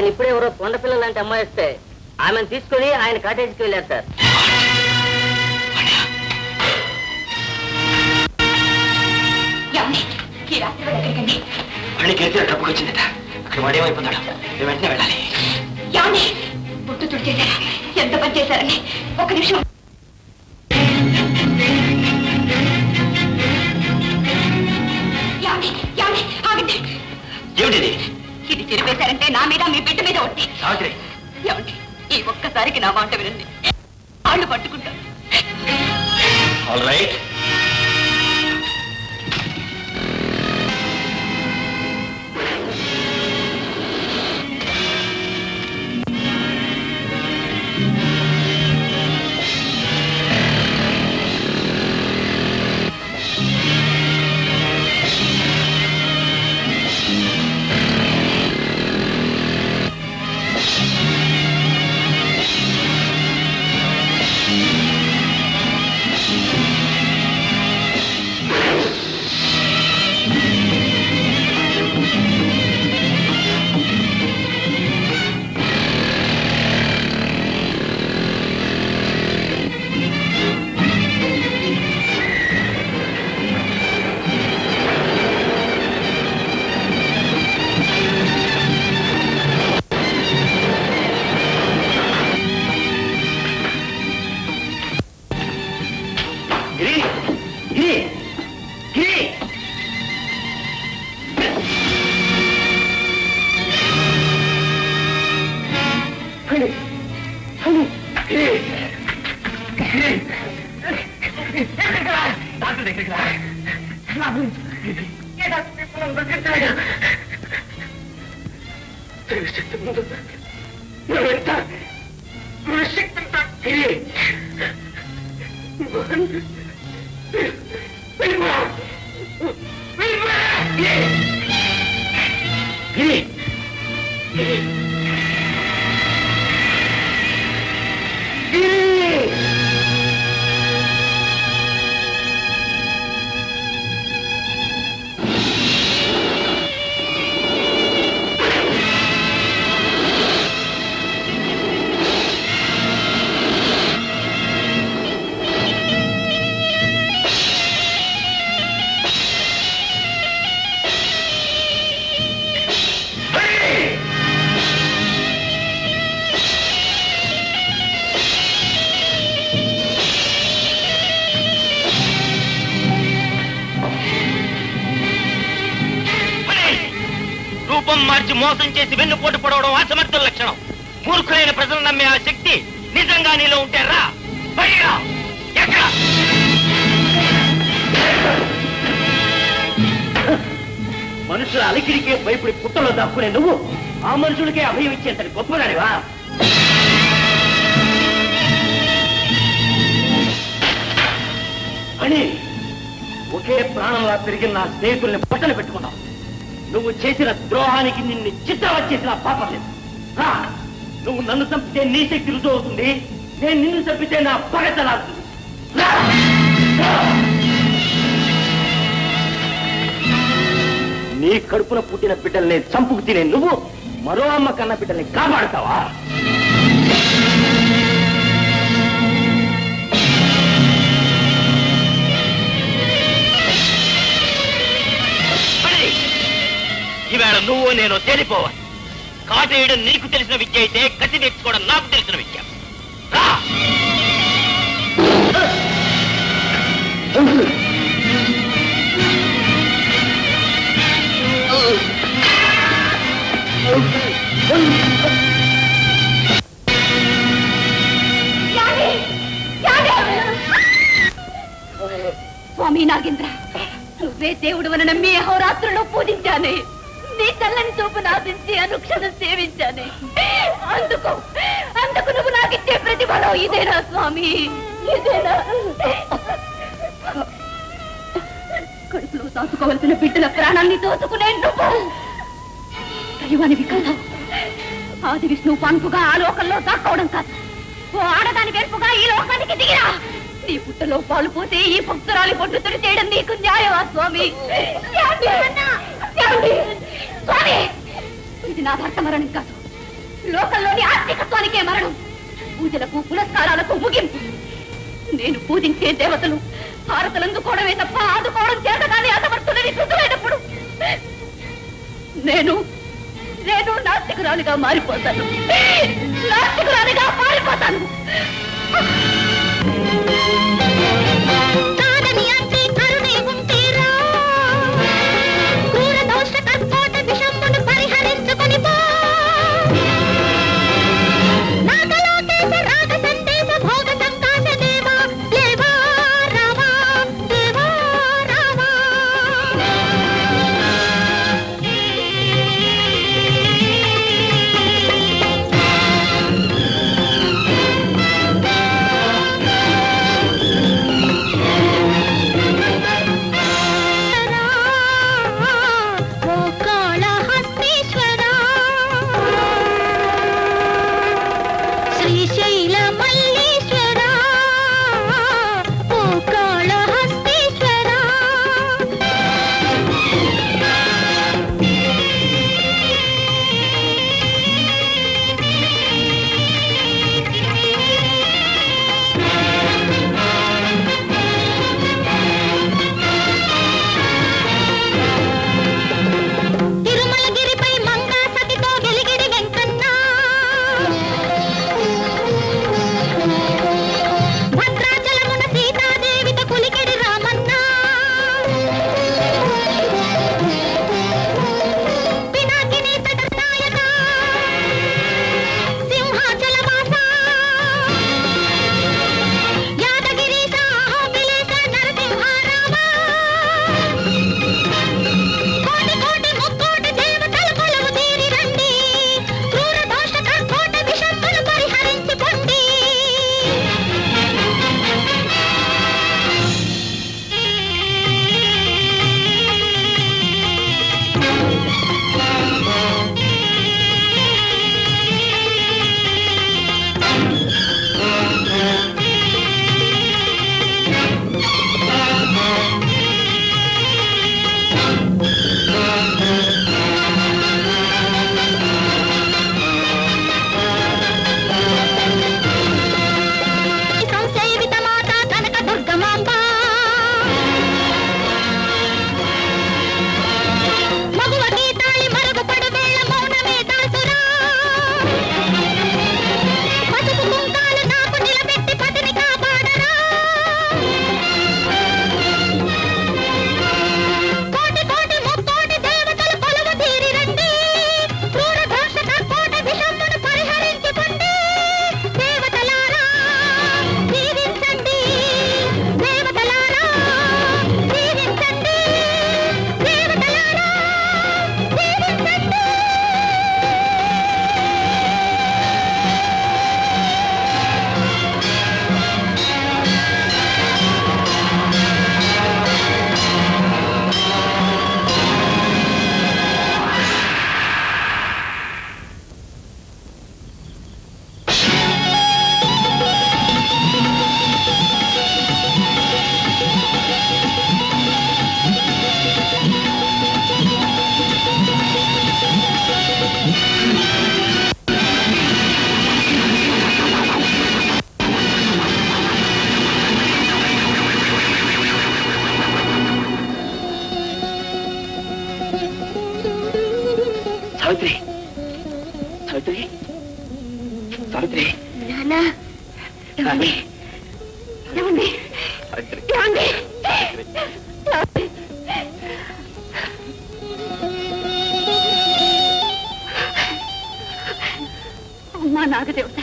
ఆయన ఇప్పుడే ఎవరో కొండపిల్ల లాంటి అమ్మాయి వస్తే ఆమెను తీసుకుని ఆయన కాటేజీకి వెళ్ళారు సార్ ఏమండి ఈ రాత్రి వేళ ఎక్కడికండి వాడిని గెలిచిన డబ్బుకి వచ్చిందట అక్కడ వాడేమైపోతాడు మేము వెంటనే వెళ్ళాలి ఏమండి బుట్టు తుడిచేశారా ఎంత పని చేశారండి ఒక నిమిషం ఏమండి ఏమండి ఆగండి ఏమిటిది ఇది చెరిపేశారంటే నా మీద మీ బిడ్డ మీద ఒట్టి సావిత్రి ఏమండి ఈ ఒక్కసారికి నా మాట వినండి కాళ్ళు పట్టుకుంటాను all right Giri Giri Giri honey honey Giri Giri doctor దగ్గరికి రా నా గురించి ఏ డాక్టర్ ఇప్పుడు దగ్గరికి రా శక్తి ముందు నువ్వు ఎంత నువ్వు శక్తి ఎంత గిరి గిరి రూపం మార్చి మోసం చేసి వెన్నుపోటు పడవడం అసమర్థుల లక్షణం మూర్ఖులైన ప్రజలు నమ్మే ఆ శక్తి నిజంగా నీలో ఉంటే రా బయటికి రా. ఎక్కడ మనుషుల అలికిడికే భయపడి పుట్టలో దాక్కునే నువ్వు ఆ మనుషులకే అభయం ఇచ్చేంతటి గొప్పదానివా అని ఒకే ప్రాణంలా పెరిగిన నా స్నేహితుల్ని పట్టణ పెట్టుకున్నావు నువ్వు చేసిన ద్రోహానికి నిన్ను చిత్రవత్ చేసిన పాపం లేదు రా, నువ్వు నన్ను చంపితే నీ శక్తి రుజువు అవుతుంది నేను నిన్ను చంపితే నా పగ తలాడుతుంది రా, రా. నీ కడుపున పుట్టిన బిడ్డల్ని చంపుకు తినే నువ్వు మరో అమ్మ కన్న బిడ్డల్ని కాపాడుతావా పడి. ఈవేళ నువ్వు నేను తేలిపోవాలి కాటేయడం నీకు తెలిసిన విద్య అయితే కసి నేర్చుకోవడం నాకు తెలిసిన విద్య రా స్వామి నాగేంద్ర నువ్వే దేవుడు అని నమ్మి అహోరాత్రులు పూజించానే నీ చల్లని చూపు నాశించి అనుక్షణం సేవించానే అందుకు అందుకు నువ్వు నాకిచ్చే ప్రతిఫలం ఇదేనా స్వామి ఇదేనా కడుపులో దాచుకోవలసిన బిడ్డల ప్రాణాన్ని దోచుకునే నువ్వు దైవానివి కాదు ఆది విష్ణువు పంపుగా ఆ లోకంలో దాక్కోవడం కాదు ఓ ఆడదాని వెల్పుగా ఈ లోకానికి దిగిరా నీ పుట్టలో పాలు పోతే ఈ భక్తురాలి పొట్టు తుడి చేయడం నీకు న్యాయమా స్వామి ఏమండి? ఏమండి? స్వామి ఇది నా భర్త మరణం కాదు లోకంలోని ఆస్తికత్వానికే మరణం పూజలకు పురస్కారాలకు ముగింపు నేను పూజించే దేవతలు భారతలు అందుకోవడమే తప్ప ఆదుకోవడం చేతగానే అసమర్థులని శుద్ధమైనప్పుడు నేను నేను నాస్తికురాలిగా మారిపోతాను నాస్తికురాలిగా మారిపోతాను కాదని అంటే కరుణే ఉంటేరా క్రూర దోష కర్కోట విషమును పరిహరించుకొని పో నాగలోకేశ రాగ సందేశ భోగ సంకాశ దేవా దేవా రావా దేవా రావా ఓ కాళహస్తీశ్వరా శ్రీశైల మల్లీశ్వరా ఓ కాళహస్తీశ్వరా తిరుమలగిరిపై మంగా సతితో వెలిగిడి వెంకన్న భద్రాచలమున సీతాదేవితో కులికిడి రామన్న పినాకిని తటనాయక సింహాచల వాస యాదగిరీశ అహోబిలేశ నరసింహారామ కోటి కోటి ముక్కోటి దేవతల కొలువు తీరి రండి క్రూర దోష కర్కోట విషంబును పరిహరించుకోండి సంసేవిత మాత కనక దుర్గమాంబ మగువ గీతాళి మరుగు పడవేళ మౌనమే దాసురా పసుపు కుంకాలు నాకు నిలబెట్టి పతిని కాపాడరా కోటి కోటి ముక్కోటి దేవతలు కొలువు తీరి రండి క్రూర దోష కర్కోట విషమును పరిహరించుకోండి దేవతలారా దీవించండి దేవతలారా దీవించండి దేవతలారా దీవించండి సావిత్రి సావిత్రి సావిత్రి నాన్న ఏమండి ఏమండి ఏమండి అమ్మా నాగదేవత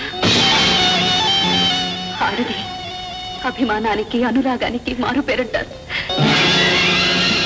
ఆడది అభిమానానికి అనురాగానికి మారు పేరుంటారు